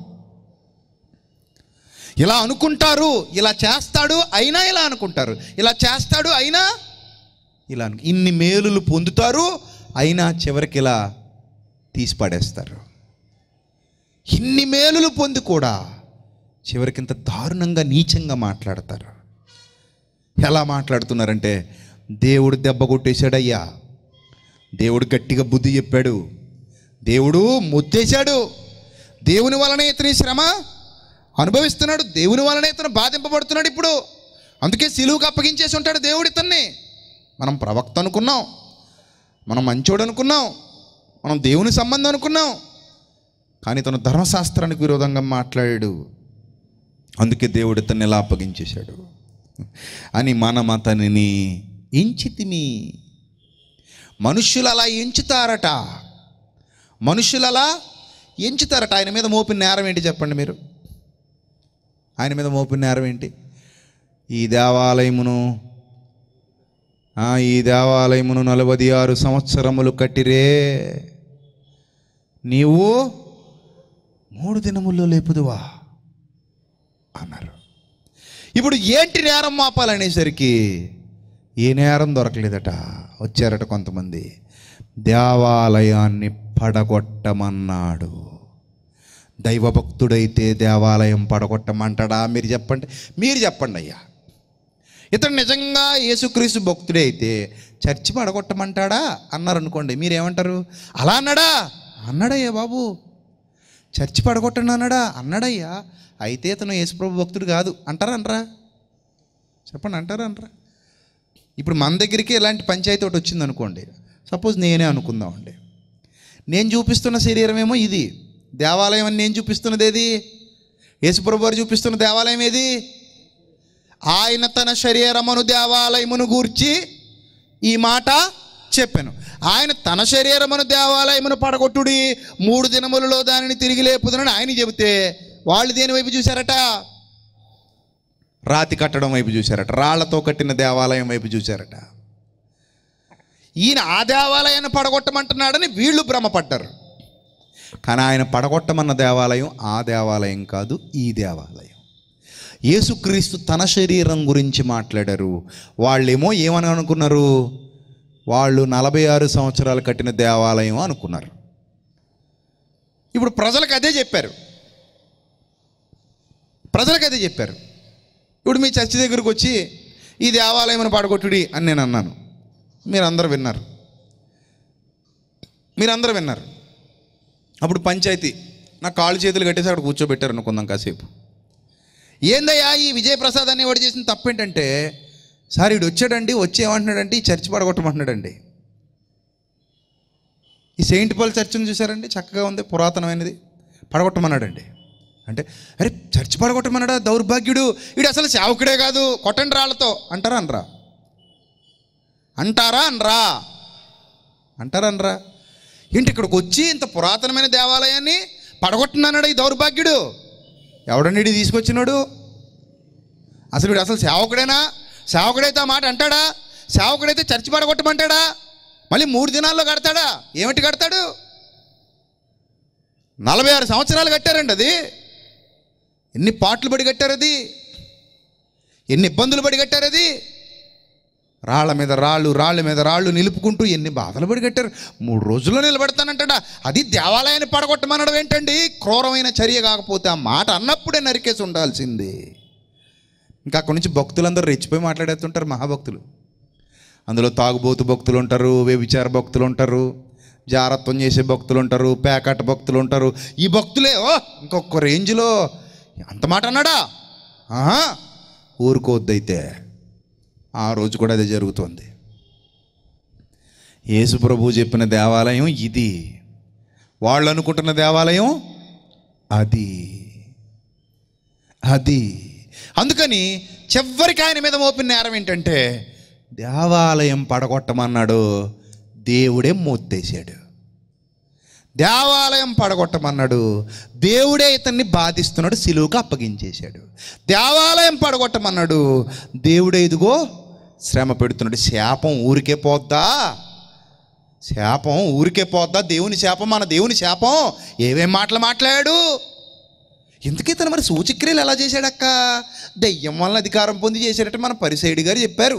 ఇలా అనుకుంటారు ఇలా చేస్తాడు అయినా ఇలా అనుకుంటారు ఇలా చేస్తాడు అయినా ఇలా అను ఇన్ని మేలులు పొందుతారు అయినా చివరికి ఇలా తీసి పడేస్తారు ఇన్ని మేలులు పొంది కూడా చివరికి ఇంత దారుణంగా నీచంగా మాట్లాడతారు ఎలా మాట్లాడుతున్నారంటే దేవుడు దెబ్బ కొట్టేశాడయ్యా దేవుడు గట్టిగా బుద్ధి చెప్పాడు దేవుడు ముద్దేశాడు దేవుని వలన ఇతని శ్రమ అనుభవిస్తున్నాడు దేవుని వలన ఇతను బాధింపబడుతున్నాడు ఇప్పుడు అందుకే సిలువుకు అప్పగించేసి ఉంటాడు దేవుడు ఇతన్ని మనం ప్రవక్త అనుకున్నాం మనం మంచోడు అనుకున్నాం మనం దేవుని సంబంధం అనుకున్నాం కానీ తను ధర్మశాస్త్రానికి విరోధంగా మాట్లాడాడు అందుకే దేవుడు ఇతన్ని ఇలా అప్పగించేశాడు అని మనం అతనిని ఎంచితిమి మనుష్యులు అలా ఎంచుతారట మనుష్యులు అలా ఎంచుతారట ఆయన మీద మోపిన నేరం ఏంటి చెప్పండి మీరు ఆయన మీద మోపిన నేరం ఏంటి ఈ దేవాలయమును ఆ, ఈ దేవాలయమును నలభై ఆరు సంవత్సరములు కట్టిరే నీవు మూడు దినముల్లో లేపుదువా అన్నారు ఇప్పుడు ఏంటి నేరం మాపాలనేసరికి ఏ నేరం దొరకలేదట వచ్చారట కొంతమంది దేవాలయాన్ని పడగొట్టమన్నాడు దైవభక్తుడైతే దేవాలయం పడగొట్టమంటాడా మీరు చెప్పండి మీరు చెప్పండి అయ్యా ఇతడు నిజంగా యేసుక్రీస్తు భక్తుడే అయితే చర్చి పడగొట్టమంటాడా అన్నారు అనుకోండి మీరేమంటారు అలా అన్నాడా అన్నాడయ్యా బాబు చర్చి పడగొట్టండి అన్నాడా అన్నాడయ్యా అయితే ఇతను యేసుప్రభు భక్తుడు కాదు అంటారా అనరా చెప్పండి అంటారా అనరా ఇప్పుడు మన దగ్గరికి ఇలాంటి పంచాయతీ ఒకటి వచ్చింది అనుకోండి సపోజ్ నేనే అనుకుందామండి నేను చూపిస్తున్న శరీరం ఏమో ఇది దేవాలయం అని నేను చూపిస్తున్నది ఏది యేసుప్రభు వారు చూపిస్తున్న దేవాలయం ఏది ఆయన తన శరీరమును దేవాలయమును గూర్చి ఈ మాట చెప్పాను ఆయన తన శరీరమును దేవాలయమును పడగొట్టుడి మూడు దినములలో దానిని తిరిగి లేపుదనని ఆయన చెబితే వాళ్ళు దేని వైపు చూశారట రాతి కట్టడం వైపు చూశారట రాళ్లతో కట్టిన దేవాలయం వైపు చూశారట ఈయన ఆ దేవాలయాన్ని పడగొట్టమంటున్నాడని వీళ్ళు భ్రమపడ్డారు కానీ ఆయన పడగొట్టమన్న దేవాలయం ఆ దేవాలయం కాదు ఈ దేవాలయం యేసుక్రీస్తు తన శరీరం గురించి మాట్లాడారు వాళ్ళేమో ఏమని అనుకున్నారు వాళ్ళు నలభై ఆరు సంవత్సరాలు కట్టిన దేవాలయం అనుకున్నారు ఇప్పుడు ప్రజలకు అదే చెప్పారు ప్రజలకు అదే చెప్పారు ఇప్పుడు మీ చర్చి దగ్గరికి వచ్చి ఈ దేవాలయం పడగొట్టుడి అని నేను అన్నాను మీరందరూ విన్నారు మీరందరూ విన్నారు అప్పుడు పంచాయతీ నా కాళ్ళు చేతులు కట్టేసి అక్కడ కూర్చోబెట్టారు అనుకుందాం కాసేపు ఏందయ్యా ఈ విజయప్రసాద్ అనేవాడు చేసిన తప్పేంటంటే సార్ ఈడు వచ్చాడండి వచ్చి ఏమంటున్నాడంటే ఈ చర్చి పడగొట్టమంటున్నాడండి ఈ సెయింట్ పాల్ చర్చిని చూసారండి చక్కగా ఉంది పురాతనమైనది పడగొట్టమన్నాడండి అంటే అరే చర్చి పడగొట్టమన్నాడా దౌర్భాగ్యుడు వీడు అసలు సేవకుడే కాదు కొట్టండి రాళ్ళతో అంటారా అనరా అంటారా అనరా అంటారా అనరా ఏంటి ఇక్కడికి వచ్చి ఇంత పురాతనమైన దేవాలయాన్ని పడగొట్టున్నాడు ఈ దౌర్భాగ్యుడు ఎవడండి వీడు తీసుకొచ్చినాడు అసలు వీడు అసలు సేవకుడేనా సేవకుడైతే ఆ మాట అంటాడా సేవకుడైతే చర్చి పడగొట్టమంటాడా మళ్ళీ మూడు దినాల్లో కడతాడా ఏమిటి కడతాడు నలభై ఆరు సంవత్సరాలు కట్టారండి అది ఎన్ని పాటలు పడి కట్టారు అది ఎన్ని ఇబ్బందులు పడి కట్టారు అది రాళ్ళ మీద రాళ్ళు రాళ్ళ మీద రాళ్ళు నిలుపుకుంటూ ఎన్ని బాధలు పడి కట్టారు మూడు రోజుల్లో నిలబెడతానంటాడా అది దేవాలయాన్ని పడగొట్టమనడం ఏంటండి క్రూరమైన చర్య కాకపోతే ఆ మాట అన్నప్పుడే నరికేసి ఉండాల్సింది ఇంకా అక్కడి నుంచి భక్తులందరూ రెచ్చిపోయి మాట్లాడేస్తుంటారు మహాభక్తులు అందులో తాగుబోతు భక్తులు ఉంటారు వ్యభిచార భక్తులు ఉంటారు జారత్వం చేసే భక్తులు ఉంటారు పేకాట భక్తులు ఉంటారు ఈ భక్తులే ఓ ఇంకొక రేంజ్లో అంత మాట అన్నాడా ఆహా ఊరుకోవద్దయితే ఆ రోజు కూడా అదే జరుగుతుంది యేసు ప్రభు చెప్పిన దేవాలయం ఇది వాళ్ళు అనుకుంటున్న దేవాలయం అది అది అందుకని చివరికి ఆయన మీద మోపిన నేరం ఏంటంటే దేవాలయం పడగొట్టమన్నాడు దేవుడే మూత్తేశాడు దేవాలయం పడగొట్టమన్నాడు దేవుడే ఇతన్ని బాధిస్తున్నాడు సిలువుకు అప్పగించేశాడు దేవాలయం పడగొట్టమన్నాడు దేవుడే ఇదిగో శ్రమ పెడుతున్నాడు శాపం ఊరికే పోద్దా శాపం ఊరికే పోద్దా దేవుని శాపం మన దేవుని శాపం ఏమేం మాటలు మాట్లాడాడు ఎందుకు ఇతను మరి సూచక్రియలు ఎలా చేశాడక్క దెయ్యం వలన అధికారం పొంది చేశాడట మన పరిసైడి గారు చెప్పారు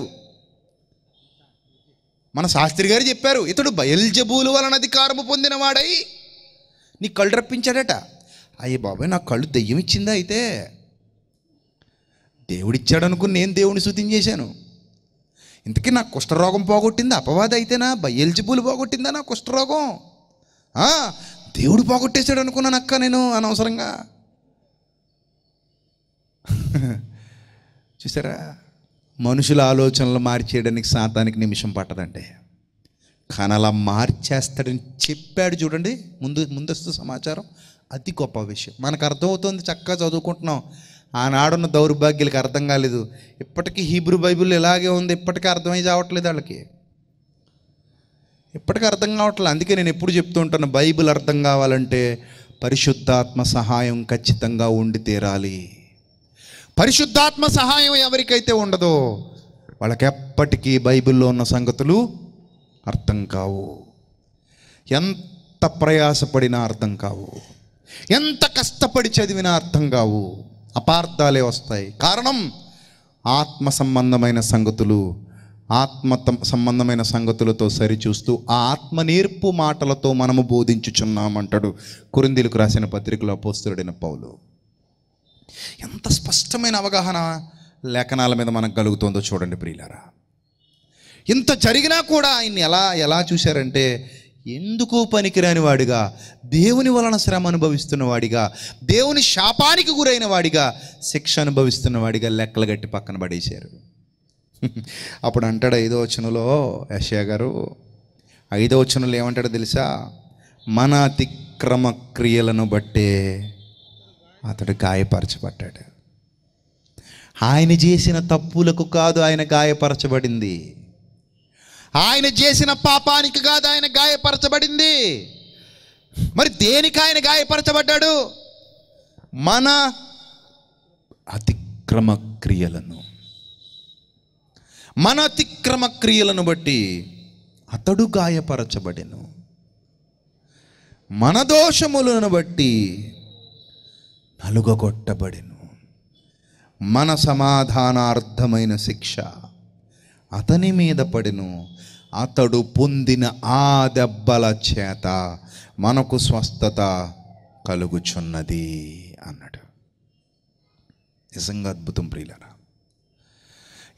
మన శాస్త్రి గారు చెప్పారు ఇతడు బయల్జబూలు వలన అధికారము పొందినవాడై నీ కళ్ళు రప్పించాడట అయ్యి బాబాయ్ నా కళ్ళు దెయ్యం ఇచ్చిందా అయితే దేవుడిచ్చాడు అనుకుని నేను దేవుని శుద్ధించేశాను ఇంతకీ నా కుష్ఠరోగం పోగొట్టిందా అపవాది అయితేనా బయల్జబూలు పోగొట్టిందా నా కుష్ఠరోగం ఆ, దేవుడు పోగొట్టేశాడు అనుకున్నాను అక్క నేను అనవసరంగా చూసారా మనుషుల ఆలోచనలు మార్చేయడానికి శాతానికి నిమిషం పట్టదండి కానీ అలా మార్చేస్తాడని చెప్పాడు చూడండి ముందు ముందస్తు సమాచారం అతి గొప్ప విషయం మనకు అర్థమవుతుంది చక్కగా చదువుకుంటున్నాం ఆనాడున్న దౌర్భాగ్యులకి అర్థం కాలేదు ఇప్పటికీ హీబ్రూ బైబిల్ ఇలాగే ఉంది ఇప్పటికీ అర్థమై చావట్లేదు వాళ్ళకి ఇప్పటికీ అర్థం కావట్లేదు అందుకే నేను ఎప్పుడు చెప్తూ ఉంటాను బైబిల్ అర్థం కావాలంటే పరిశుద్ధాత్మ సహాయం ఖచ్చితంగా ఉండి తీరాలి పరిశుద్ధాత్మ సహాయం ఎవరికైతే ఉండదో వాళ్ళకి ఎప్పటికీ బైబిల్లో ఉన్న సంగతులు అర్థం కావు ఎంత ప్రయాసపడినా అర్థం కావు ఎంత కష్టపడి చదివినా అర్థం కావు అపార్థాలే వస్తాయి కారణం ఆత్మ సంబంధమైన సంగతులు ఆత్మ తం- సంబంధమైన సంగతులతో సరిచూస్తూ ఆ ఆత్మ నేర్పు మాటలతో మనము బోధించుచున్నామంటాడు కురిందీలకు రాసిన పత్రికలో అపోస్తుడైన పౌలు ఎంత స్పష్టమైన అవగాహన లేఖనాల మీద మనకు కలుగుతుందో చూడండి ప్రియులారా ఇంత జరిగినా కూడా ఆయన్ని ఎలా ఎలా చూశారంటే ఎందుకు పనికిరాని వాడిగా దేవుని వలన శ్రమ అనుభవిస్తున్న వాడిగా దేవుని శాపానికి గురైన వాడిగా శిక్ష అనుభవిస్తున్న వాడిగా లెక్కలు గట్టి పక్కన పడేశారు అప్పుడు అంటాడు ఐదో వచనంలో యశయ గారు ఐదో వచనంలో ఏమంటాడో తెలుసా మన అతిక్రమ క్రియలను బట్టే అతడు గాయపరచబడ్డాడు ఆయన చేసిన తప్పులకు కాదు ఆయన గాయపరచబడింది ఆయన చేసిన పాపానికి కాదు ఆయన గాయపరచబడింది మరి దేనికి ఆయన గాయపరచబడ్డాడు మన అతిక్రమ క్రియలను మన అతిక్రమ క్రియలను బట్టి అతడు గాయపరచబడెను మన దోషములను బట్టి నలుగగొట్టబడెను మన సమాధానార్థమైన శిక్ష అతని మీద పడెను అతడు పొందిన ఆ దెబ్బల చేత మనకు స్వస్థత కలుగుచున్నది అన్నాడు నిజంగా అద్భుతం ప్రియులరా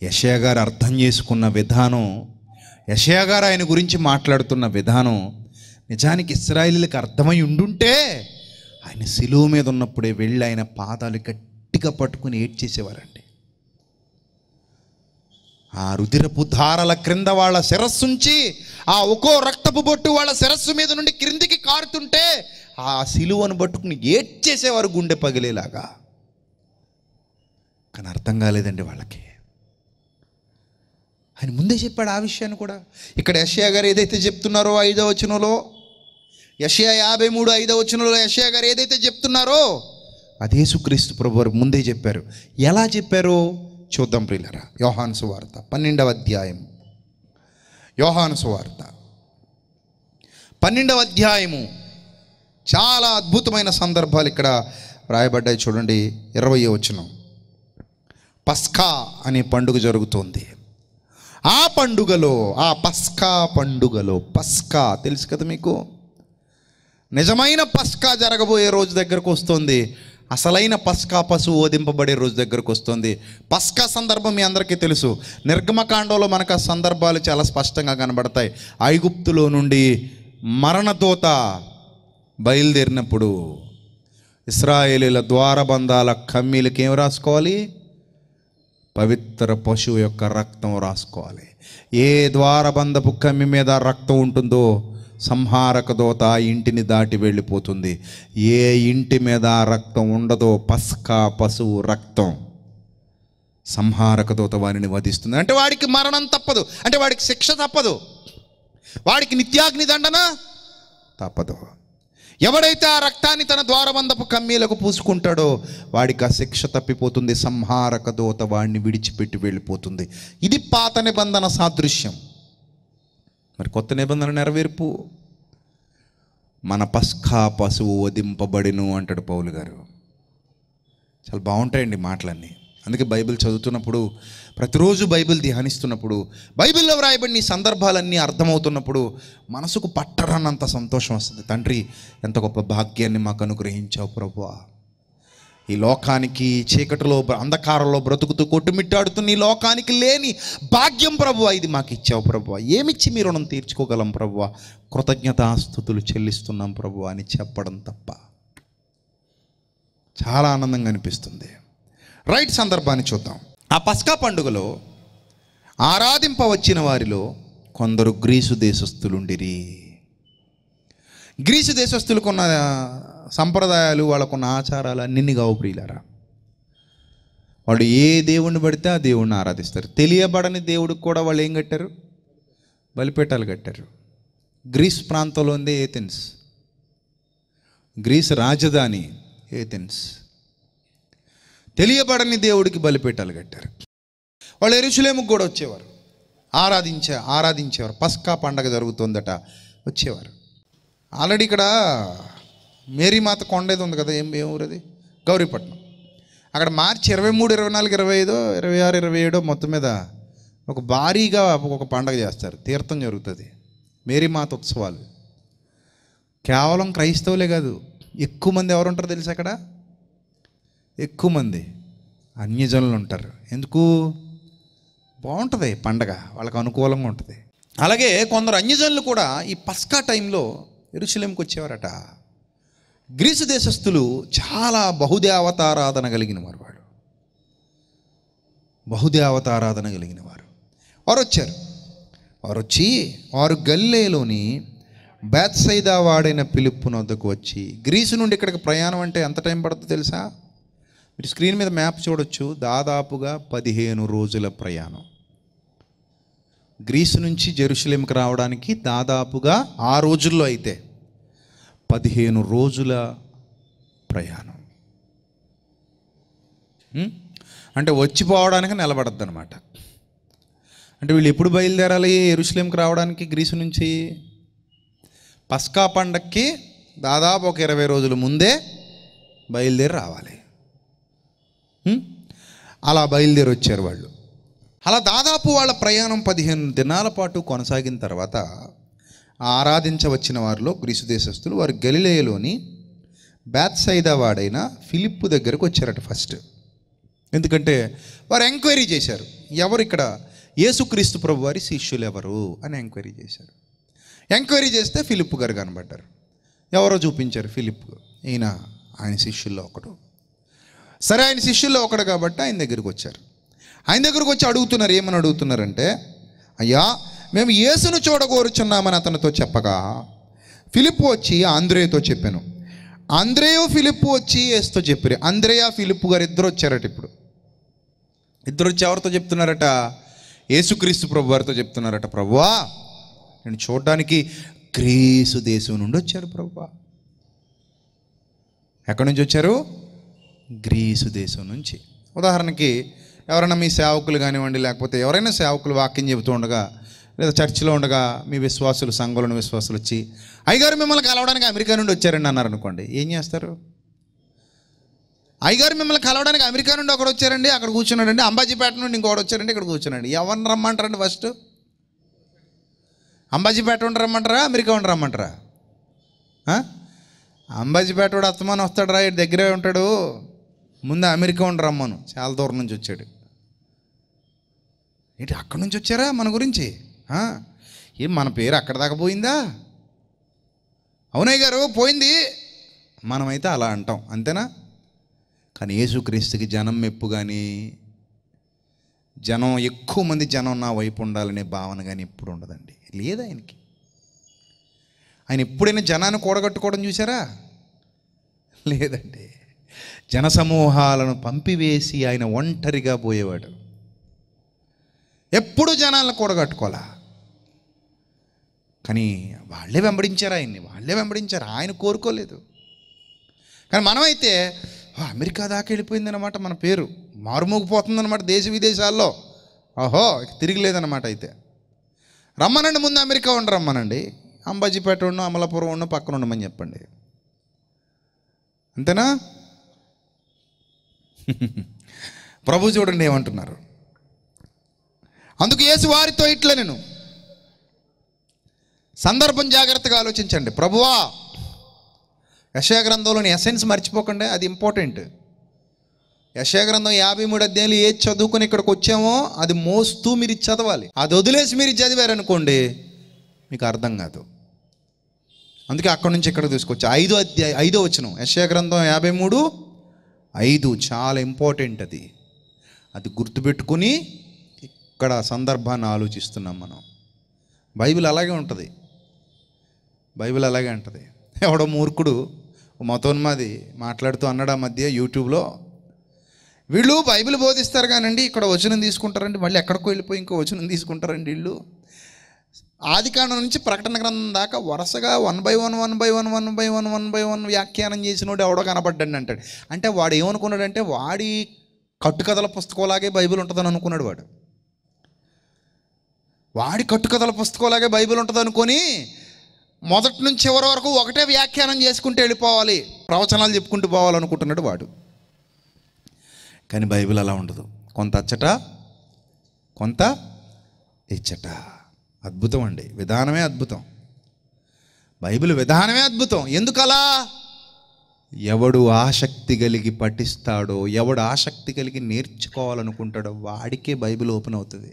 యషయా గారు అర్థం చేసుకున్న విధానం యషయా గారు ఆయన గురించి మాట్లాడుతున్న విధానం నిజానికి ఇస్రాయిలీలకు అర్థమై ఉండుంటే ఆయన సిలువ మీద ఉన్నప్పుడే వెళ్ళి ఆయన పాదాలు గట్టిగా పట్టుకుని ఏడ్చేసేవారండి ఆ రుదిరపు ధారల క్రింద వాళ్ళ శిరస్సుంచి ఆ ఒక్కో రక్తపు బొట్టు వాళ్ళ శిరస్సు మీద నుండి క్రిందికి కారుతుంటే ఆ సిలువను పట్టుకుని ఏడ్చేసేవారు గుండె పగిలేలాగా కానీ అర్థం కాలేదండి వాళ్ళకి ఆయన ముందే చెప్పాడు ఆ విషయాన్ని కూడా ఇక్కడ యషయా గారు ఏదైతే చెప్తున్నారో ఐదో వచనంలో యషయా యాభై మూడు ఐదో వచనంలో యషయా గారు ఏదైతే చెప్తున్నారో అదే సుక్రీస్తు ప్రభు వారు ముందే చెప్పారు ఎలా చెప్పారో చూద్దాం ప్రియులరా యోహాను సువార్త పన్నెండవ అధ్యాయం యోహాను సువార్త పన్నెండవ అధ్యాయము చాలా అద్భుతమైన సందర్భాలు ఇక్కడ రాయబడ్డాయి చూడండి ఇరవై వచనం పస్కా అనే పండుగ జరుగుతోంది ఆ పండుగలో ఆ పస్కా పండుగలో పస్కా తెలుసు కదా మీకు నిజమైన పస్కా జరగబోయే రోజు దగ్గరకు వస్తుంది అసలైన పస్కా పశువు ఓదింపబడే రోజు దగ్గరకు వస్తుంది పస్కా సందర్భం మీ అందరికీ తెలుసు నిర్గమకాండంలో మనకు ఆ సందర్భాలు చాలా స్పష్టంగా కనబడతాయి ఐగుప్తులో నుండి మరణదోత బయలుదేరినప్పుడు ఇస్రాయేలీల ద్వారబంధాల కమ్మీలకి ఏం రాసుకోవాలి పవిత్ర పశువు యొక్క రక్తం రాసుకోవాలి ఏ ద్వారబంధపు కమ్మి మీద రక్తం ఉంటుందో సంహారక దోత ఆ ఇంటిని దాటి వెళ్ళిపోతుంది ఏ ఇంటి మీద ఆ రక్తం ఉండదో పస్కా పశువు రక్తం సంహారక దూత వారిని వధిస్తుంది అంటే వాడికి మరణం తప్పదు అంటే వాడికి శిక్ష తప్పదు వాడికి నిత్యాగ్ని దండన తప్పదు ఎవడైతే ఆ రక్తాన్ని తన ద్వారబంధపు కమ్మీలకు పూసుకుంటాడో వాడికి ఆ శిక్ష తప్పిపోతుంది సంహారక దూత వాడిని విడిచిపెట్టి వెళ్ళిపోతుంది ఇది పాత నిబంధన సాదృశ్యం మరి కొత్త నిబంధన నెరవేర్పు మన పస్కా పశువు వధింపబడిను అంటాడు పౌలు గారు చాలా బాగుంటాయండి మాటలన్నీ అందుకే బైబిల్ చదువుతున్నప్పుడు ప్రతిరోజు బైబిల్ ధ్యానిస్తున్నప్పుడు బైబిల్లో వ్రాయబడిన ఈ సందర్భాలన్నీ అర్థమవుతున్నప్పుడు మనసుకు పట్టరన్నంత సంతోషం వస్తుంది తండ్రి ఎంత గొప్ప భాగ్యాన్ని మాకు అనుగ్రహించావు ప్రభువా ఈ లోకానికి చీకటిలో బ్ర- అంధకారంలో బ్రతుకుతూ కొట్టుమిట్టాడుతున్న ఈ లోకానికి లేని భాగ్యం ప్రభువా ఇది మాకు ఇచ్చావు ప్రభువా ఏమిచ్చి మీ రుణం తీర్చుకోగలం ప్రభువా కృతజ్ఞతాస్థుతులు చెల్లిస్తున్నాం ప్రభువా అని చెప్పడం తప్ప చాలా ఆనందంగా అనిపిస్తుంది రైట్ సందర్భాన్ని చూద్దాం ఆ పస్కా పండుగలో ఆరాధింపవచ్చిన వారిలో కొందరు గ్రీసు దేశస్థులుండిరి గ్రీసు దేశస్థులకున్న సంప్రదాయాలు వాళ్ళకున్న ఆచారాలు అన్ని కావు ప్రియులారా వాళ్ళు ఏ దేవుణ్ణి పడితే ఆ దేవుణ్ణి ఆరాధిస్తారు తెలియబడని దేవుడికి కూడా వాళ్ళు ఏం కట్టారు బలిపేటాలు కట్టారు గ్రీస్ ప్రాంతంలో ఉంది ఏథెన్స్ గ్రీస్ రాజధాని ఏథెన్స్ తెలియబడని దేవుడికి బలిపీఠాలు కట్టారు వాళ్ళు ఎరుచులేముకు కూడా వచ్చేవారు ఆరాధించే ఆరాధించేవారు పస్కా పండగ జరుగుతుందట వచ్చేవారు ఆల్రెడీ ఇక్కడ మేరీమాత కొండేది ఉంది కదా ఏం ఏం ఊరది గౌరీపట్నం అక్కడ మార్చి ఇరవై మూడు ఇరవై నాలుగు ఇరవై ఐదో ఇరవై ఆరు ఇరవై ఏడో మొత్తం మీద ఒక భారీగా ఒక పండగ చేస్తారు తీర్థం జరుగుతుంది మేరీమాత ఉత్సవాలు కేవలం క్రైస్తవులే కాదు ఎక్కువ మంది ఎవరు ఉంటారో తెలుసు అక్కడ ఎక్కువ మంది అన్యజనులు ఉంటారు ఎందుకు బాగుంటుంది పండగ వాళ్ళకి అనుకూలంగా ఉంటుంది అలాగే కొందరు అన్యజనులు కూడా ఈ పస్కా టైంలో ఎరుశలేంకి వచ్చేవారట గ్రీసు దేశస్థులు చాలా బహుదేవతారాధన కలిగిన వారు వాడు బహుదేవతారాధన కలిగిన వారు వారు వచ్చారు వారు వచ్చి వారు గల్లేలోని బేత్సైదా వాడైన పిలుపు నొద్దకు వచ్చి గ్రీసు నుండి ఇక్కడికి ప్రయాణం అంటే ఎంత టైం పడుతుందో తెలుసా మీరు స్క్రీన్ మీద మ్యాప్ చూడొచ్చు దాదాపుగా పదిహేను రోజుల ప్రయాణం గ్రీసు నుంచి జెరూసలేంకి రావడానికి దాదాపుగా ఆ రోజుల్లో అయితే పదిహేను రోజుల ప్రయాణం ఉం? అంటే వచ్చిపోవడానికి నిలబడద్దు అనమాట అంటే వీళ్ళు ఎప్పుడు బయలుదేరాలి ఎరుసలేంకి రావడానికి గ్రీసు నుంచి పస్కా పండక్కి దాదాపు ఒక ఇరవై రోజుల ముందే బయలుదేరి రావాలి ఉం? అలా బయలుదేరి వచ్చారు వాళ్ళు అలా దాదాపు వాళ్ళ ప్రయాణం పదిహేను దినాల పాటు కొనసాగిన తర్వాత ఆ ఆరాధించవచ్చిన వారిలో గ్రీసు దేశస్తులు వారు గలిలేయలోని బ్యాత్సైదా వాడైన ఫిలిప్పు దగ్గరకు వచ్చారట ఫస్ట్ ఎందుకంటే వారు ఎంక్వైరీ చేశారు ఎవరు ఇక్కడ యేసుక్రీస్తు ప్రభు వారి శిష్యులు ఎవరు అని ఎంక్వైరీ చేశారు ఎంక్వైరీ చేస్తే ఫిలిప్ గారు కనబడ్డారు ఎవరో చూపించారు ఫిలిప్ ఈయన ఆయన శిష్యుల్లో ఒకడు సరే ఆయన శిష్యుల్లో ఒకడు కాబట్టి ఆయన దగ్గరికి వచ్చారు ఆయన దగ్గరకు వచ్చి అడుగుతున్నారు ఏమని అడుగుతున్నారంటే అయ్యా మేము యేసును చూడగోరుచున్నామని అతనితో చెప్పగా ఫిలిప్ వచ్చి ఆంధ్రేయతో చెప్పాను ఆంధ్రేయో ఫిలిప్ వచ్చి యేసుతో చెప్పారు ఆంధ్రేయ ఫిలిప్ గారు ఇద్దరు వచ్చారట ఇప్పుడు ఇద్దరు వచ్చి ఎవరితో చెప్తున్నారట యేసుక్రీస్తు ప్రభు వారితో చెప్తున్నారట ప్రభువా నేను చూడడానికి గ్రీసు దేశం నుండి వచ్చారు ప్రభువా ఎక్కడి నుంచి వచ్చారు గ్రీసు దేశం నుంచి ఉదాహరణకి ఎవరైనా మీ సేవకులు కానివ్వండి లేకపోతే ఎవరైనా సేవకులు వాక్యం చెబుతూ ఉండగా లేదా చర్చిలో ఉండగా మీ విశ్వాసులు సంఘంలోని విశ్వాసులు వచ్చి అయ్యగారు మిమ్మల్ని కలవడానికి అమెరికా నుండి వచ్చారండి అన్నారు అనుకోండి ఏం చేస్తారు అయ్యగారు మిమ్మల్ని కలవడానికి అమెరికా నుండి ఒకడు వచ్చారండి అక్కడ కూర్చున్నాడండి అంబాజీపేట నుండి ఇంకొకటి వచ్చారండి ఇక్కడ కూర్చున్నాడు ఎవరిని రమ్మంటారండి ఫస్ట్ అంబాజీపేట ఉండి రమ్మంటారా అమెరికా ఉండి రమ్మంటారా ఆ? అంబాజీపేట వాడు అత్తమానం వస్తాడు రా ఇటు దగ్గరే ఉంటాడు ముందు అమెరికా ఉండి రమ్మను చాలా దూరం నుంచి వచ్చాడు ఏంటి అక్కడి నుంచి వచ్చారా మన గురించి ఆ? ఏం మన పేరు అక్కడ దాకా పోయిందా అవునయ్య గారు పోయింది మనమైతే అలా అంటాం అంతేనా కానీ యేసుక్రీస్తుకి జనం మెప్పు కానీ జనం ఎక్కువ మంది జనం నా వైపు ఉండాలనే భావన కానీ ఎప్పుడు ఉండదండి లేదు ఆయనకి ఆయన ఎప్పుడైనా జనాన్ని కూడగట్టుకోవడం చూసారా లేదండి జనసమూహాలను పంపివేసి ఆయన ఒంటరిగా పోయేవాడు ఎప్పుడు జనాలను కూడగట్టుకోవాలా కానీ వాళ్ళే వెంబడించారు ఆయన్ని వాళ్ళే వెంబడించారు ఆయన కోరుకోలేదు కానీ మనమైతే "ఓ, అమెరికా దాకా వెళ్ళిపోయిందన్నమాట మన పేరు మారుమోగిపోతుందన్నమాట దేశ విదేశాల్లో ఓహో ఇక తిరిగిలేదన్నమాట అయితే రమ్మనండి ముందు అమెరికా ఉండి రమ్మనండి అంబాజీపేట ఉండు అమలాపురం ఉండు పక్కన ఉండమని చెప్పండి అంతేనా ప్రభు చూడండి ఏమంటున్నారు అందుకు యేసు వారితో ఇట్లా నేను సందర్భం జాగ్రత్తగా ఆలోచించండి ప్రభువా యశయ గ్రంథంలోని ఎసెన్స్ మర్చిపోకండి అది ఇంపార్టెంట్ యశయ గ్రంథం యాభై మూడు అధ్యాయులు ఏది చదువుకుని ఇక్కడికి వచ్చామో అది మోస్తూ మీరు ఇది చదవాలి అది వదిలేసి మీరు ఇది చదివారనుకోండి మీకు అర్థం కాదు అందుకే అక్కడి నుంచి ఇక్కడ తీసుకొచ్చా ఐదో అధ్యాయ ఐదో వచ్చిన యశయ గ్రంథం యాభై మూడు ఐదు చాలా ఇంపార్టెంట్ అది అది గుర్తుపెట్టుకుని ఇక్కడ సందర్భాన్ని ఆలోచిస్తున్నాం మనం బైబిల్ అలాగే ఉంటుంది బైబిల్ అలాగే ఉంటుంది ఎవడో మూర్ఖుడు ఓ మతోన్మాది మాట్లాడుతూ అన్నాడు ఆ మధ్య యూట్యూబ్లో వీళ్ళు బైబిల్ బోధిస్తారు కానండి ఇక్కడ వచనం తీసుకుంటారండి మళ్ళీ ఎక్కడికో వెళ్ళిపోయి ఇంకో వచనం తీసుకుంటారండి వీళ్ళు ఆదికాండం నుంచి ప్రకటన గ్రంథం దాకా వరుసగా one by one one by one one by one one by one వ్యాఖ్యానం చేసినోడు ఎవడో కనపడ్డాడు అంటాడు అంటే వాడు ఏమనుకున్నాడంటే వాడి కట్టుకథల పుస్తకంలాగే బైబిల్ ఉంటుందని అనుకున్నాడు వాడు వాడి కట్టుకథల పుస్తకంలాగే బైబిల్ ఉంటుంది అనుకొని మొదటి నుంచి చివరి వరకు ఒకటే వ్యాఖ్యానం చేసుకుంటూ వెళ్ళిపోవాలి ప్రవచనాలు చెప్పుకుంటూ పోవాలనుకుంటున్నాడు వాడు కానీ బైబిల్ అలా ఉండదు కొంత అచ్చట కొంత ఇచ్చట అద్భుతం అండి విధానమే అద్భుతం బైబిల్ విధానమే అద్భుతం ఎందుకలా ఎవడు ఆసక్తి కలిగి పఠిస్తాడో ఎవడు ఆసక్తి కలిగి నేర్చుకోవాలనుకుంటాడో వాడికే బైబిల్ ఓపెన్ అవుతుంది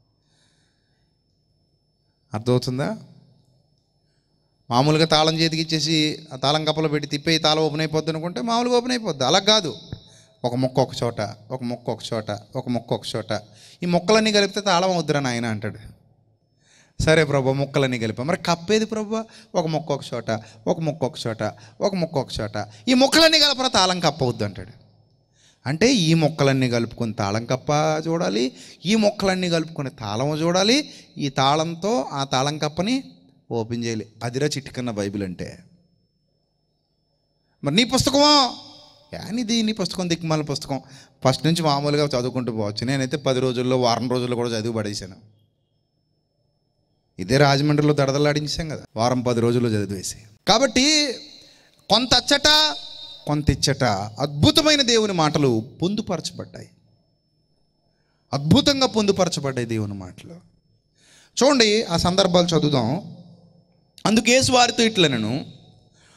అర్థమవుతుందా మామూలుగా తాళం చేతికి ఇచ్చేసి ఆ తాళం కప్పలో పెట్టి తిప్పే ఈ తాళం ఓపెన్ అయిపోద్ది అనుకుంటే మామూలుగా ఓపెన్ అయిపోద్ది అలా కాదు ఒక మొక్క ఒక చోట ఒక మొక్క ఒక చోట ఒక మొక్క ఒక చోట ఈ మొక్కలన్నీ కలిపితే తాళం అవుద్దురా నాయన అంటాడు సరే ప్రభు మొక్కలన్నీ కలిపా మరి కప్పేది ప్రభు ఒక మొక్క ఒక చోట ఒక మొక్క ఒక చోట ఒక మొక్క ఒక చోట ఈ మొక్కలన్నీ కలపరా తాళం కప్పవద్దు అంటాడు అంటే ఈ మొక్కలన్నీ కలుపుకొని తాళం కప్ప చూడాలి ఈ మొక్కలన్నీ కలుపుకొని తాళం చూడాలి ఈ తాళంతో ఆ తాళం కప్పని ఓపెన్ చేయాలి అదిరా చిట్టుకన్న బైబిల్ అంటే మరి నీ పుస్తకమో యానిది నీ పుస్తకం దిక్కుమాల పుస్తకం ఫస్ట్ నుంచి మామూలుగా చదువుకుంటూ పోవచ్చు నేనైతే పది రోజుల్లో వారం రోజుల్లో కూడా చదివి పడేసాను ఇదే రాజమండ్రిలో దడదలాడించాం కదా వారం పది రోజుల్లో చదివేసి కాబట్టి కొంత అచ్చట కొంత ఇచ్చట అద్భుతమైన దేవుని మాటలు పొందుపరచబడ్డాయి అద్భుతంగా పొందుపరచబడ్డాయి దేవుని మాటలు చూడండి ఆ సందర్భాలు చదువుదాం అందుకు యేసు వారితో ఇట్లనను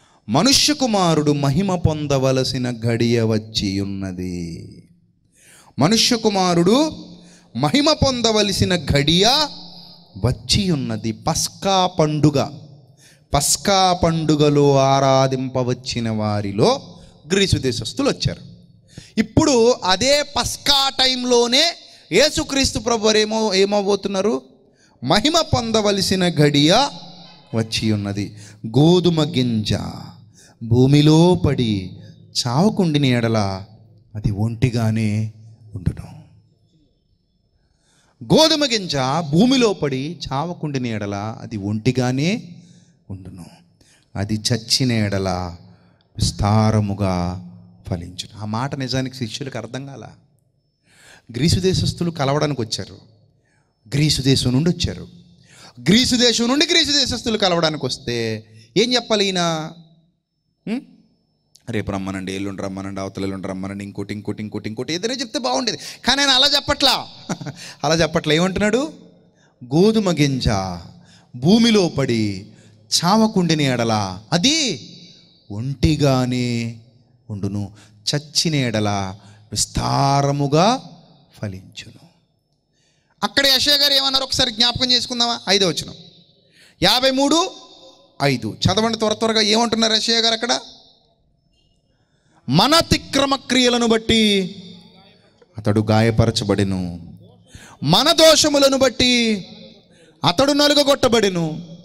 మనుష్య కుమారుడు మహిమ పొందవలసిన గడియ వచ్చి ఉన్నది మనుష్య కుమారుడు మహిమ పొందవలసిన ఘడియ వచ్చి ఉన్నది పస్కా పండుగ పస్కా పండుగలో ఆరాధింపవచ్చిన వారిలో గ్రీసు దేశస్తులు వచ్చారు ఇప్పుడు అదే పస్కా టైంలోనే యేసుక్రీస్తు ప్రభు ఏమో ఏమవబోతున్నారు మహిమ పొందవలసిన గడియ వచ్చి ఉన్నది గోధుమ గింజ భూమిలో పడి చావకుండిన ఎడల అది ఒంటిగానే ఉండును గోధుమ గింజ భూమిలో పడి చావకుండిన ఎడల అది ఒంటిగానే ఉండును అది చచ్చిన ఎడల విస్తారముగా ఫలించును ఆ మాట నిజానికి శిష్యులకు అర్థం కాల గ్రీసు దేశస్తులు కలవడానికి వచ్చారు గ్రీసు దేశం నుండి వచ్చారు గ్రీసు దేశం నుండి గ్రీసు దేశస్తులు కలవడానికి వస్తే ఏం చెప్పాలి ఈయన ఉం? రేపు రమ్మనండి ఎల్లుండి రమ్మనండి అవతల ఎల్లుండి రమ్మనండి ఇంకోటి ఇంకోటి ఇంకోటి ఇంకోటి ఏదైనా చెప్తే బాగుండేది కానీ ఆయన అలా చెప్పట్లా అలా చెప్పట్లా ఏమంటున్నాడు గోధుమ గింజ భూమిలో పడి చావకుండిన ఎడల అది ఒంటిగానే ఉండును చచ్చిన ఎడల విస్తారముగా ఫలించును అక్కడ యశయ గారు ఏమన్నారు ఒకసారి జ్ఞాపకం చేసుకుందామా ఐదో వచ్చిన యాభై మూడు ఐదు చదవండి త్వర త్వరగా ఏమంటున్నారు యశయ గారు అక్కడ మన తిక్రమ క్రియలను బట్టి అతడు గాయపరచబడిను మన దోషములను బట్టి అతడు నలుగగొట్టబడిను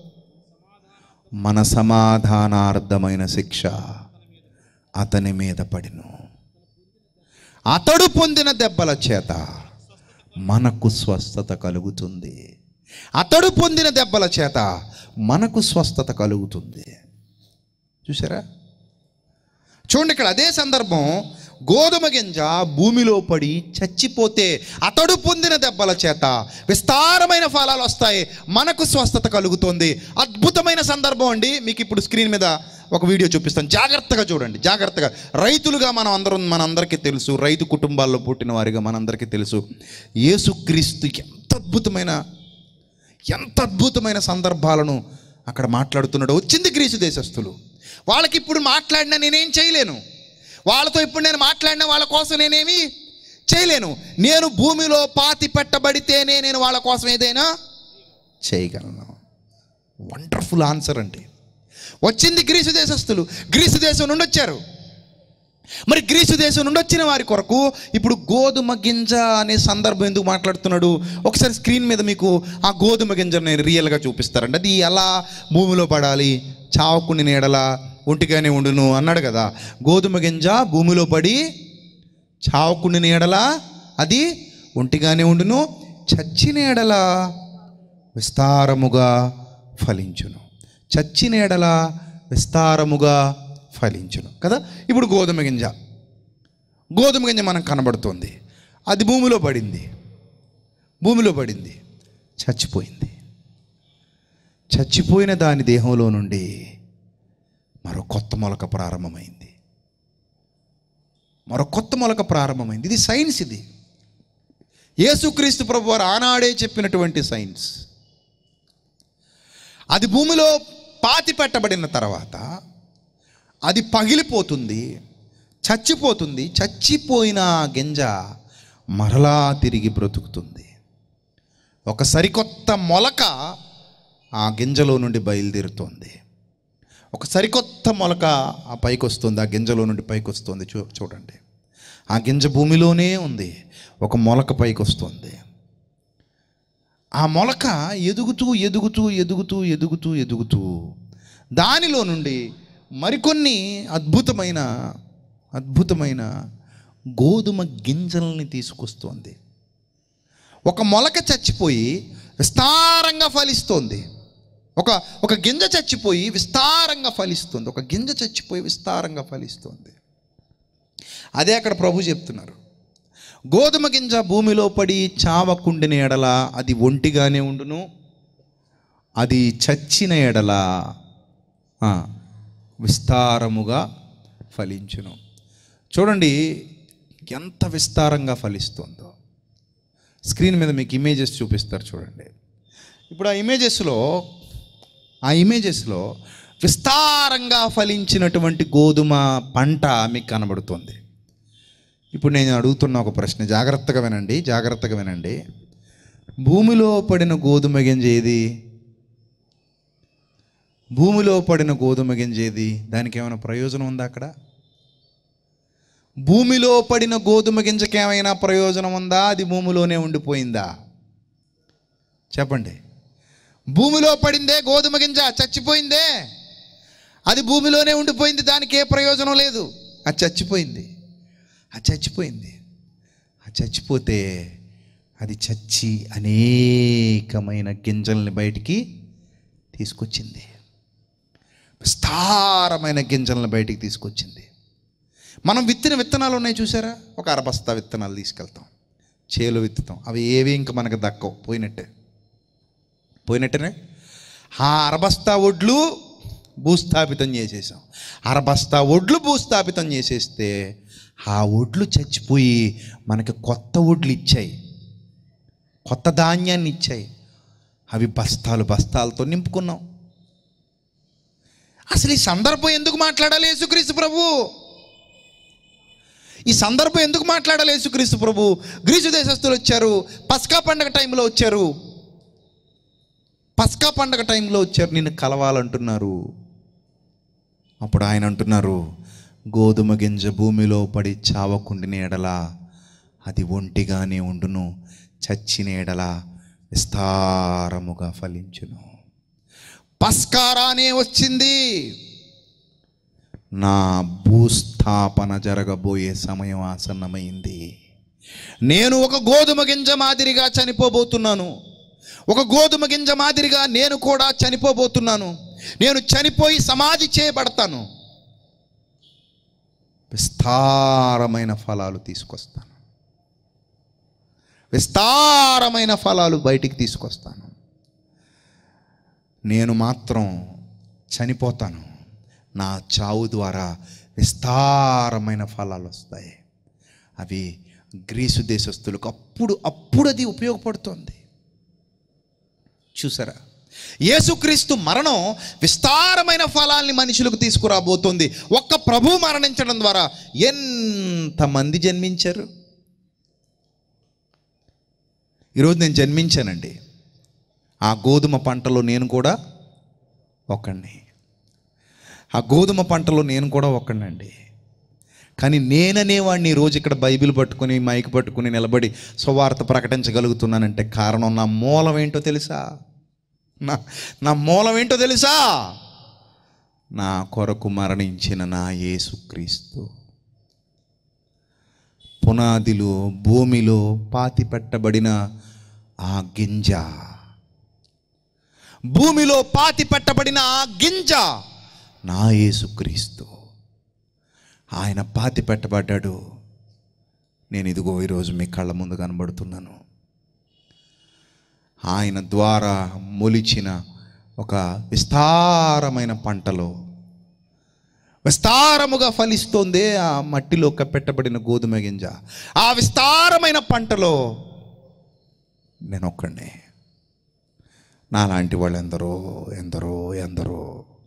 మన సమాధానార్థమైన శిక్ష అతని మీద పడిను అతడు పొందిన దెబ్బల చేత మనకు స్వస్థత కలుగుతుంది అతడు పొందిన దెబ్బల చేత మనకు స్వస్థత కలుగుతుంది చూసారా చూడండి ఇక్కడ అదే సందర్భం గోధుమ గింజ భూమిలో పడి చచ్చిపోతే అతడు పొందిన దెబ్బల చేత విస్తారమైన ఫలాలు వస్తాయి మనకు స్వస్థత కలుగుతుంది అద్భుతమైన సందర్భం అండి మీకు ఇప్పుడు స్క్రీన్ మీద ఒక వీడియో చూపిస్తాను జాగ్రత్తగా చూడండి జాగ్రత్తగా రైతులుగా మనం అందరం మనందరికీ తెలుసు రైతు కుటుంబాల్లో పుట్టిన వారిగా మనందరికీ తెలుసు యేసుక్రీస్తు ఎంత అద్భుతమైన ఎంత అద్భుతమైన సందర్భాలను అక్కడ మాట్లాడుతున్నాడు వచ్చింది గ్రీసు దేశస్తులు వాళ్ళకి ఇప్పుడు మాట్లాడినా నేనేం చేయలేను వాళ్ళతో ఇప్పుడు నేను మాట్లాడిన వాళ్ళ కోసం నేనేమి చేయలేను నేను భూమిలో పాతి పెట్టబడితేనే నేను వాళ్ళ కోసం ఏదైనా చేయగలను వండర్ఫుల్ ఆన్సర్ అండి వచ్చింది గ్రీసు దేశస్తులు గ్రీసు దేశం నుండి వచ్చారు మరి గ్రీసు దేశం నుండి వచ్చిన వారి కొరకు ఇప్పుడు గోధుమ గింజ అనే సందర్భం ఎందుకు మాట్లాడుతున్నాడు ఒకసారి స్క్రీన్ మీద మీకు ఆ గోధుమ గింజను నేను రియల్గా చూపిస్తారండి అది ఎలా భూమిలో పడాలి చావకుని నీడల ఒంటిగానే ఉండును అన్నాడు కదా గోధుమ గింజ భూమిలో పడి చావకుని నీడల అది ఒంటిగానే ఉండును చచ్చిన ఎడల విస్తారముగా ఫలించును చచ్చిన ఎడల విస్తారముగా ఫలించును కదా ఇప్పుడు గోధుమ గింజ గోధుమ గింజ మనకు కనబడుతుంది అది భూమిలో పడింది భూమిలో పడింది చచ్చిపోయింది చచ్చిపోయిన దాని దేహంలో నుండి మరో కొత్త మొలక ప్రారంభమైంది మరో కొత్త మొలక ప్రారంభమైంది ఇది సైన్స్ ఇది యేసుక్రీస్తు ప్రభు వారు ఆనాడే చెప్పినటువంటి సైన్స్ అది భూమిలో పాతి పెట్టబడిన తర్వాత అది పగిలిపోతుంది చచ్చిపోతుంది చచ్చిపోయిన ఆ గింజ మరలా తిరిగి బ్రతుకుతుంది ఒక సరికొత్త మొలక ఆ గింజలో నుండి బయలుదేరుతోంది ఒక సరికొత్త మొలక ఆ పైకి వస్తుంది ఆ గింజలో నుండి పైకి వస్తుంది చూ చూడండి ఆ గింజ భూమిలోనే ఉంది ఒక మొలక పైకి వస్తుంది ఆ మొలక ఎదుగుతూ ఎదుగుతూ ఎదుగుతూ ఎదుగుతూ ఎదుగుతూ దానిలో నుండి మరికొన్ని అద్భుతమైన అద్భుతమైన గోధుమ గింజల్ని తీసుకొస్తోంది ఒక మొలక చచ్చిపోయి విస్తారంగా ఫలిస్తోంది ఒక ఒక గింజ చచ్చిపోయి విస్తారంగా ఫలిస్తుంది ఒక గింజ చచ్చిపోయి విస్తారంగా ఫలిస్తుంది అదే అక్కడ ప్రభు చెప్తున్నారు గోధుమ గింజ భూమిలో పడి చావకుండిన ఎడల అది ఒంటిగానే ఉండును అది చచ్చిన ఎడల ఆ, విస్తారముగా ఫలించును చూడండి ఎంత విస్తారంగా ఫలిస్తుందో స్క్రీన్ మీద మీకు ఇమేజెస్ చూపిస్తారు చూడండి ఇప్పుడు ఆ ఇమేజెస్లో ఆ ఇమేజెస్లో విస్తారంగా ఫలించినటువంటి గోధుమ పంట మీకు కనబడుతుంది ఇప్పుడు నేను అడుగుతున్న ఒక ప్రశ్న జాగ్రత్తగా వినండి జాగ్రత్తగా వినండి భూమిలో పడిన గోధుమ గింజ ఏది భూమిలో పడిన గోధుమ గింజ ఏది దానికి ఏమైనా ప్రయోజనం ఉందా అక్కడ భూమిలో పడిన గోధుమ గింజకి ఏమైనా ప్రయోజనం ఉందా అది భూమిలోనే ఉండిపోయిందా చెప్పండి భూమిలో పడిందే గోధుమ గింజ చచ్చిపోయిందే అది భూమిలోనే ఉండిపోయింది దానికి ఏ ప్రయోజనం లేదు అది చచ్చిపోయింది అది చచ్చిపోయింది అది చచ్చిపోతే అది చచ్చి అనేకమైన గింజల్ని బయటికి తీసుకొచ్చింది విస్తారమైన గింజలను బయటికి తీసుకొచ్చింది మనం విత్తిన విత్తనాలు ఉన్నాయి చూసారా ఒక అరబస్తా విత్తనాలు తీసుకెళ్తాం చేలో విత్తుతాం అవి ఏవి ఇంకా మనకు దక్కవు పోయినట్టే పోయినట్టేనే ఆ అరబస్తా ఒడ్లు భూస్థాపితం చేసేసాం అరబస్తా ఒడ్లు భూస్థాపితం చేసేస్తే ఆ ఒడ్లు చచ్చిపోయి మనకి కొత్త ఒడ్లు ఇచ్చాయి కొత్త ధాన్యాన్ని ఇచ్చాయి అవి బస్తాలు బస్తాలతో నింపుకున్నాం అసలు ఈ సందర్భం ఎందుకు మాట్లాడాలి యేసుక్రీస్తు ప్రభు ఈ సందర్భం ఎందుకు మాట్లాడాలి యేసుక్రీస్తు ప్రభు గ్రీసు దేశస్తులు వచ్చారు పస్కా పండగ టైంలో వచ్చారు పస్కా పండగ టైంలో వచ్చారు నిన్ను కలవాలంటున్నారు అప్పుడు ఆయన అంటున్నారు గోధుమ గింజ భూమిలో పడి చావకుండిన ఎడల అది ఒంటిగానే ఉండును చచ్చిన ఎడల విస్తారముగా ఫలించును పస్కారానే వచ్చింది నా భూస్థాపన జరగబోయే సమయం ఆసన్నమైంది నేను ఒక గోధుమ గింజ మాదిరిగా చనిపోబోతున్నాను ఒక గోధుమ గింజ మాదిరిగా నేను కూడా చనిపోబోతున్నాను నేను చనిపోయి సమాధి చేయబడతాను విస్తారమైన ఫలాలు తీసుకొస్తాను విస్తారమైన ఫలాలు బయటికి తీసుకొస్తాను నేను మాత్రం చనిపోతాను నా చావు ద్వారా విస్తారమైన ఫలాలు వస్తాయి అవి గ్రీసు దేశస్తులకు అప్పుడు అప్పుడు అది ఉపయోగపడుతుంది చూసారా యేసుక్రీస్తు మరణం విస్తారమైన ఫలాల్ని మనుషులకు తీసుకురాబోతుంది ఒక్క ప్రభు మరణించడం ద్వారా ఎంతమంది జన్మించారు ఈరోజు నేను జన్మించానండి ఆ గోధుమ పంటలో నేను కూడా ఒక్కడిని ఆ గోధుమ పంటలో నేను కూడా ఒక్కడినండి కానీ నేననేవాడిని ఈరోజు ఇక్కడ బైబిల్ పట్టుకుని మైక్ పట్టుకుని నిలబడి సువార్త ప్రకటించగలుగుతున్నానంటే కారణం నా మూలం ఏంటో తెలుసా నా నా మూలం ఏంటో తెలుసా నా కొరకు మరణించిన నా యేసుక్రీస్తు పునాదిలో భూమిలో పాతి పెట్టబడిన ఆ గింజ భూమిలో పాతి పెట్టబడిన ఆ గింజ నా యేసుక్రీస్తు ఆయన పాతి పెట్టబడ్డాడు నేను ఇదిగో ఈరోజు మీ కళ్ళ ముందు కనబడుతున్నాను ఆయన ద్వారా మొలిచిన ఒక విస్తారమైన పంటలో విస్తారముగా ఫలిస్తోంది ఆ మట్టిలో కప్పెట్టబడిన గోధుమ గింజ ఆ విస్తారమైన పంటలో నేను ఒక్కడినే నాలాంటి వాళ్ళు ఎందరో ఎందరో ఎందరో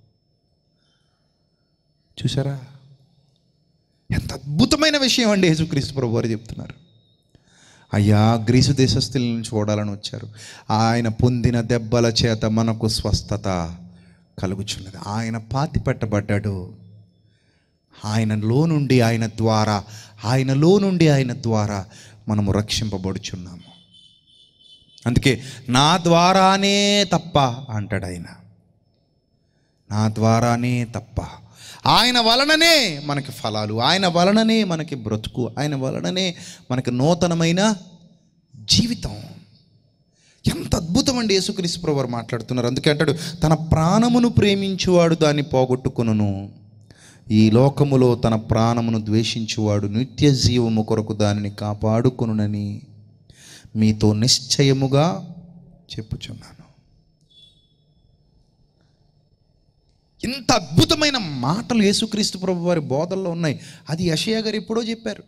చూసారా ఎంత అద్భుతమైన విషయం అండి యేసుక్రీస్తు ప్రభు వారు చెప్తున్నారు అయ్యా గ్రీసు దేశస్తులను చూడాలని వచ్చారు ఆయన పొందిన దెబ్బల చేత మనకు స్వస్థత కలుగుచున్నది ఆయన పాతి పెట్టబడ్డాడు ఆయనలో నుండి ఆయన ద్వారా ఆయనలో నుండి ఆయన ద్వారా మనము రక్షింపబడుచున్నాము అందుకే నా ద్వారానే తప్ప అంటాడు ఆయన నా ద్వారానే తప్ప ఆయన వలననే మనకి ఫలాలు ఆయన వలననే మనకి బ్రతుకు ఆయన వలననే మనకి నూతనమైన జీవితం ఎంత అద్భుతం అండి యేసుక్రీస్తు ప్రభు వారు మాట్లాడుతున్నారు అందుకే అంటాడు తన ప్రాణమును ప్రేమించువాడు దాన్ని పోగొట్టుకును ఈ లోకములో తన ప్రాణమును ద్వేషించువాడు నిత్య జీవము కొరకు దానిని కాపాడుకొనునని మీతో నిశ్చయముగా చెప్పుచున్నాను ఇంత అద్భుతమైన మాటలు యేసుక్రీస్తు ప్రభు వారి బోధల్లో ఉన్నాయి అది యషయా గారు ఎప్పుడో చెప్పారు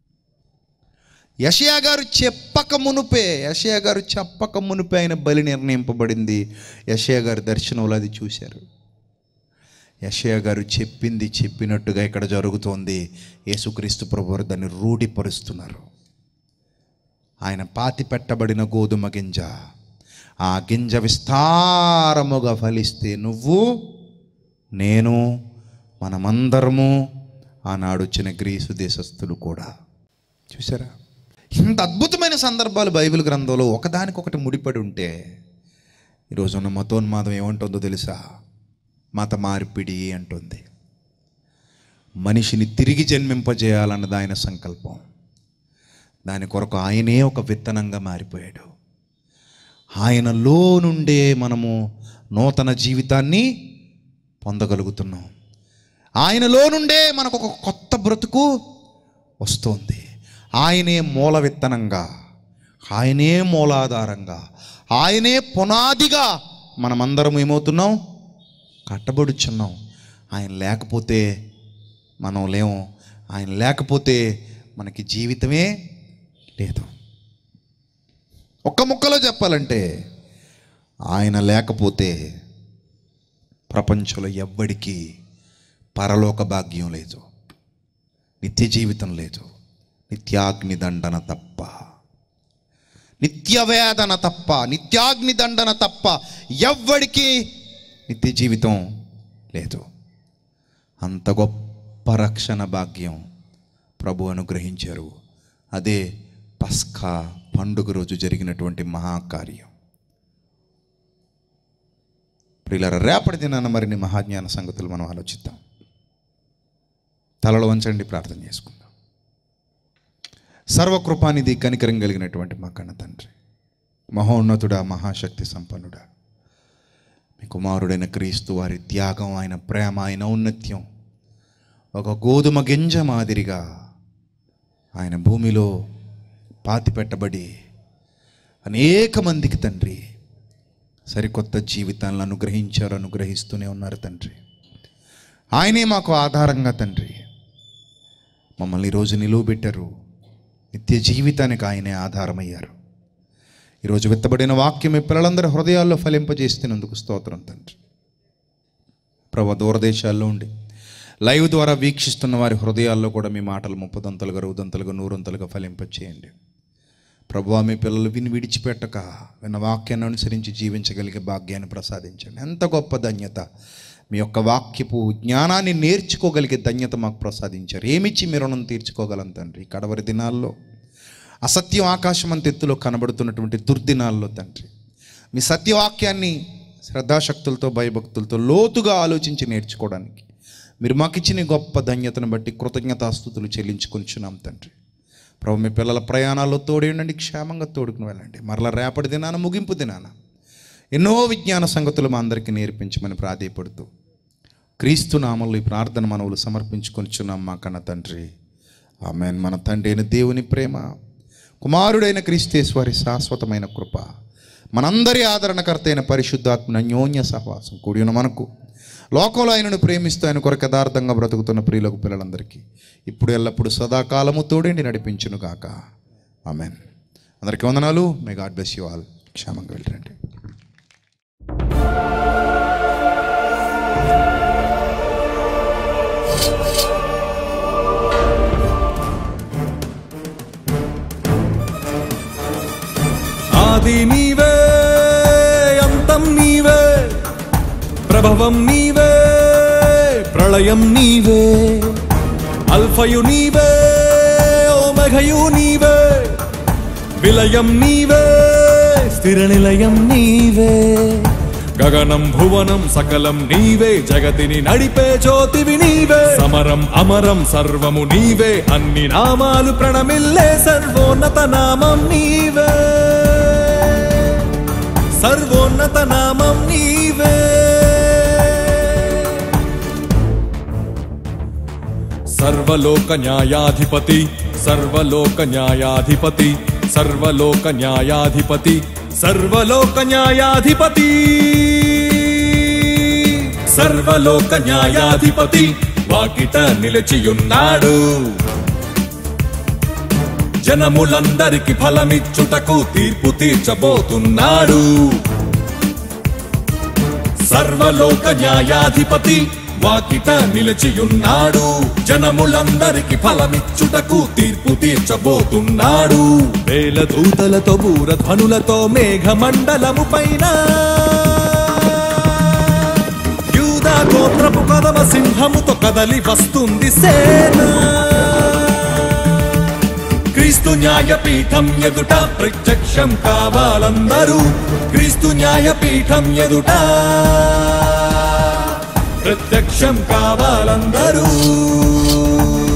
యషయా గారు చెప్పక మునుపే యషయా గారు చెప్పక మునుపే ఆయన బలి నిర్ణయింపబడింది యషయా గారు దర్శనంలో అది చూశారు యషయ గారు చెప్పింది చెప్పినట్టుగా ఇక్కడ జరుగుతోంది యేసుక్రీస్తు ప్రభు వారు దాన్ని రూఢిపరుస్తున్నారు ఆయన పాతి పెట్టబడిన గోధుమ గింజ ఆ గింజ విస్తారముగా ఫలిస్తే నువ్వు నేను మనమందరము ఆనాడు వచ్చిన గ్రీసు దేశస్థులు కూడా చూసారా ఇంత అద్భుతమైన సందర్భాలు బైబిల్ గ్రంథంలో ఒకదానికొకటి ముడిపడి ఉంటే ఈరోజు ఉన్న మతోన్మాదం ఏమంటుందో తెలుసా మత మార్పిడి అంటుంది మనిషిని తిరిగి జన్మింపజేయాలన్నది ఆయన సంకల్పం దాని కొరకు ఆయనే ఒక విత్తనంగా మారిపోయాడు ఆయనలో నుండే మనము నూతన జీవితాన్ని పొందగలుగుతున్నాం ఆయనలో నుండే మనకు ఒక కొత్త బ్రతుకు వస్తుంది ఆయనే మూల విత్తనంగా ఆయనే మూలాధారంగా ఆయనే పునాదిగా మనమందరం ఏమవుతున్నాం కట్టబడుచున్నాం ఆయన లేకపోతే మనం లేము ఆయన లేకపోతే మనకి జీవితమే లేదు ఒక్క ముక్కలో చెప్పాలంటే ఆయన లేకపోతే ప్రపంచంలో ఎవ్వడికి పరలోక భాగ్యం లేదు నిత్య జీవితం లేదు నిత్యాగ్ని దండన తప్ప నిత్యవేదన తప్ప నిత్యాగ్ని దండన తప్ప ఎవ్వడికి నిత్య జీవితం లేదు అంత గొప్ప రక్షణ భాగ్యం ప్రభు అనుగ్రహించారు అదే పస్కా పండుగ రోజు జరిగినటువంటి మహాకార్యం ప్రియులార రేపటి దినాన మరిన్ని మహాజ్ఞాన సంగతులు మనం ఆలోచిద్దాం తలలో వంచండి ప్రార్థన చేసుకుందాం సర్వకృపానిధి కనికరం కలిగినటువంటి మా కన్న తండ్రి మహోన్నతుడా మహాశక్తి సంపన్నుడా మీ కుమారుడైన క్రీస్తు వారి త్యాగం ఆయన ప్రేమ ఆయన ఔన్నత్యం ఒక గోధుమ గింజ మాదిరిగా ఆయన భూమిలో పాతి పెట్టబడి అనేక మందికి తండ్రి సరికొత్త జీవితాలను అనుగ్రహించారు అనుగ్రహిస్తూనే ఉన్నారు తండ్రి ఆయనే మాకు ఆధారంగా తండ్రి మమ్మల్ని ఈరోజు నిలువబెట్టారు నిత్య జీవితానికి ఆయనే ఆధారమయ్యారు ఈరోజు విత్తబడిన వాక్యం ఈ పిల్లలందరి హృదయాల్లో ఫలింపజేస్తున్నందుకు స్తోత్రం తండ్రి ప్రభు దూరదేశాల్లో ఉండి లైవ్ ద్వారా వీక్షిస్తున్న వారి హృదయాల్లో కూడా మీ మాటలు ముప్పదంతలుగా రౌదంతలుగా నూరంతలుగా ఫలింపచేయండి ప్రభు మీ పిల్లలు విని విడిచిపెట్టక విన్న వాక్యాన్ని అనుసరించి జీవించగలిగే భాగ్యాన్ని ప్రసాదించండి ఎంత గొప్ప ధన్యత మీ యొక్క వాక్యపు జ్ఞానాన్ని నేర్చుకోగలిగే ధన్యత మాకు ప్రసాదించారు ఏమిచ్చి మీ రుణం తీర్చుకోగలం తండ్రి కడవరి దినాల్లో అసత్యం ఆకాశం అంత ఎత్తులో కనబడుతున్నటువంటి దుర్దినాల్లో తండ్రి మీ సత్యవాక్యాన్ని శ్రద్ధాశక్తులతో భయభక్తులతో లోతుగా ఆలోచించి నేర్చుకోవడానికి మీరు మాకిచ్చిన ఈ గొప్ప ధన్యతను బట్టి కృతజ్ఞతాస్థుతులు చెల్లించుకొంచున్నాం తండ్రి ప్రభు మీ పిల్లల ప్రయాణాల్లో తోడేయండి క్షేమంగా తోడుకుని వెళ్ళండి మరలా రేపటి దినాన ముగింపు దినాన ఎన్నో విజ్ఞాన సంగతులు మా అందరికీ నేర్పించమని ప్రాధేయపడుతూ క్రీస్తు నామంలో ఈ ప్రార్థన మనవులు సమర్పించుకొనిచున్నాం మా కన్న తండ్రి ఆమెన్ మన తండ్రి అయిన దేవుని ప్రేమ కుమారుడైన క్రీస్తేశ్వరి శాశ్వతమైన కృప మనందరి ఆదరణకర్త అయిన పరిశుద్ధాత్మ అన్యోన్య సహవాసం కూడిన మనకు లోకంలో ఆయనను ప్రేమిస్తూ ఆయన కొరకు యథార్థంగా బ్రతుకుతున్న ప్రియులకు పిల్లలందరికీ ఇప్పుడు ఎల్లప్పుడు సదాకాలము తోడేండి నడిపించును గాక ఆమెన్ అందరికీ వందనాలు may God bless you all క్షేమంగా వెళ్ళండి ఆది నీవే అంతం నీవే ప్రభవం నీవే ప్రళయం నీవే అల్ఫయు నీవే ఓమఘయు నీవే విలయం నీవే స్థిర నిలయం నీవే గగనం భువనం సకలం నీవే జగతిని నడిపే జ్యోతివి నీవే సమరం అమరం సర్వము నీవే అన్ని నామాలు ప్రణమిల్లే సర్వోన్నత నామం నీవే సర్వోన్నత నామం నీవే సర్వలోక న్యాయాధిపతి సర్వలోక న్యాయాధిపతి సర్వలోక న్యాయాధిపతి సర్వలోక న్యాయాధిపతి సర్వలోక న్యాయాధిపతి వాకిట నిలిచియున్నాడు జనములందరికి ఫలమిచ్చుటకు తీర్పు తీర్చబోతున్నాడు సర్వలోక న్యాయాధిపతి వాకిట నిలిచియున్నాడు జనములందరికి ఫలమిచ్చుటకు తీర్పు తీర్చబోతున్నాడు వేల దూతలతో బూరధ్వనులతో మేఘమండలము పైన యూదా గోత్రపు కదమ సింహముతో కదలి వస్తుంది సేన క్రీస్తు న్యాయపీఠం ఎదుట ప్రత్యక్షం కావాలందరూ క్రీస్తు న్యాయపీఠం ఎదుట ప్రత్యక్షం కావాలందరూ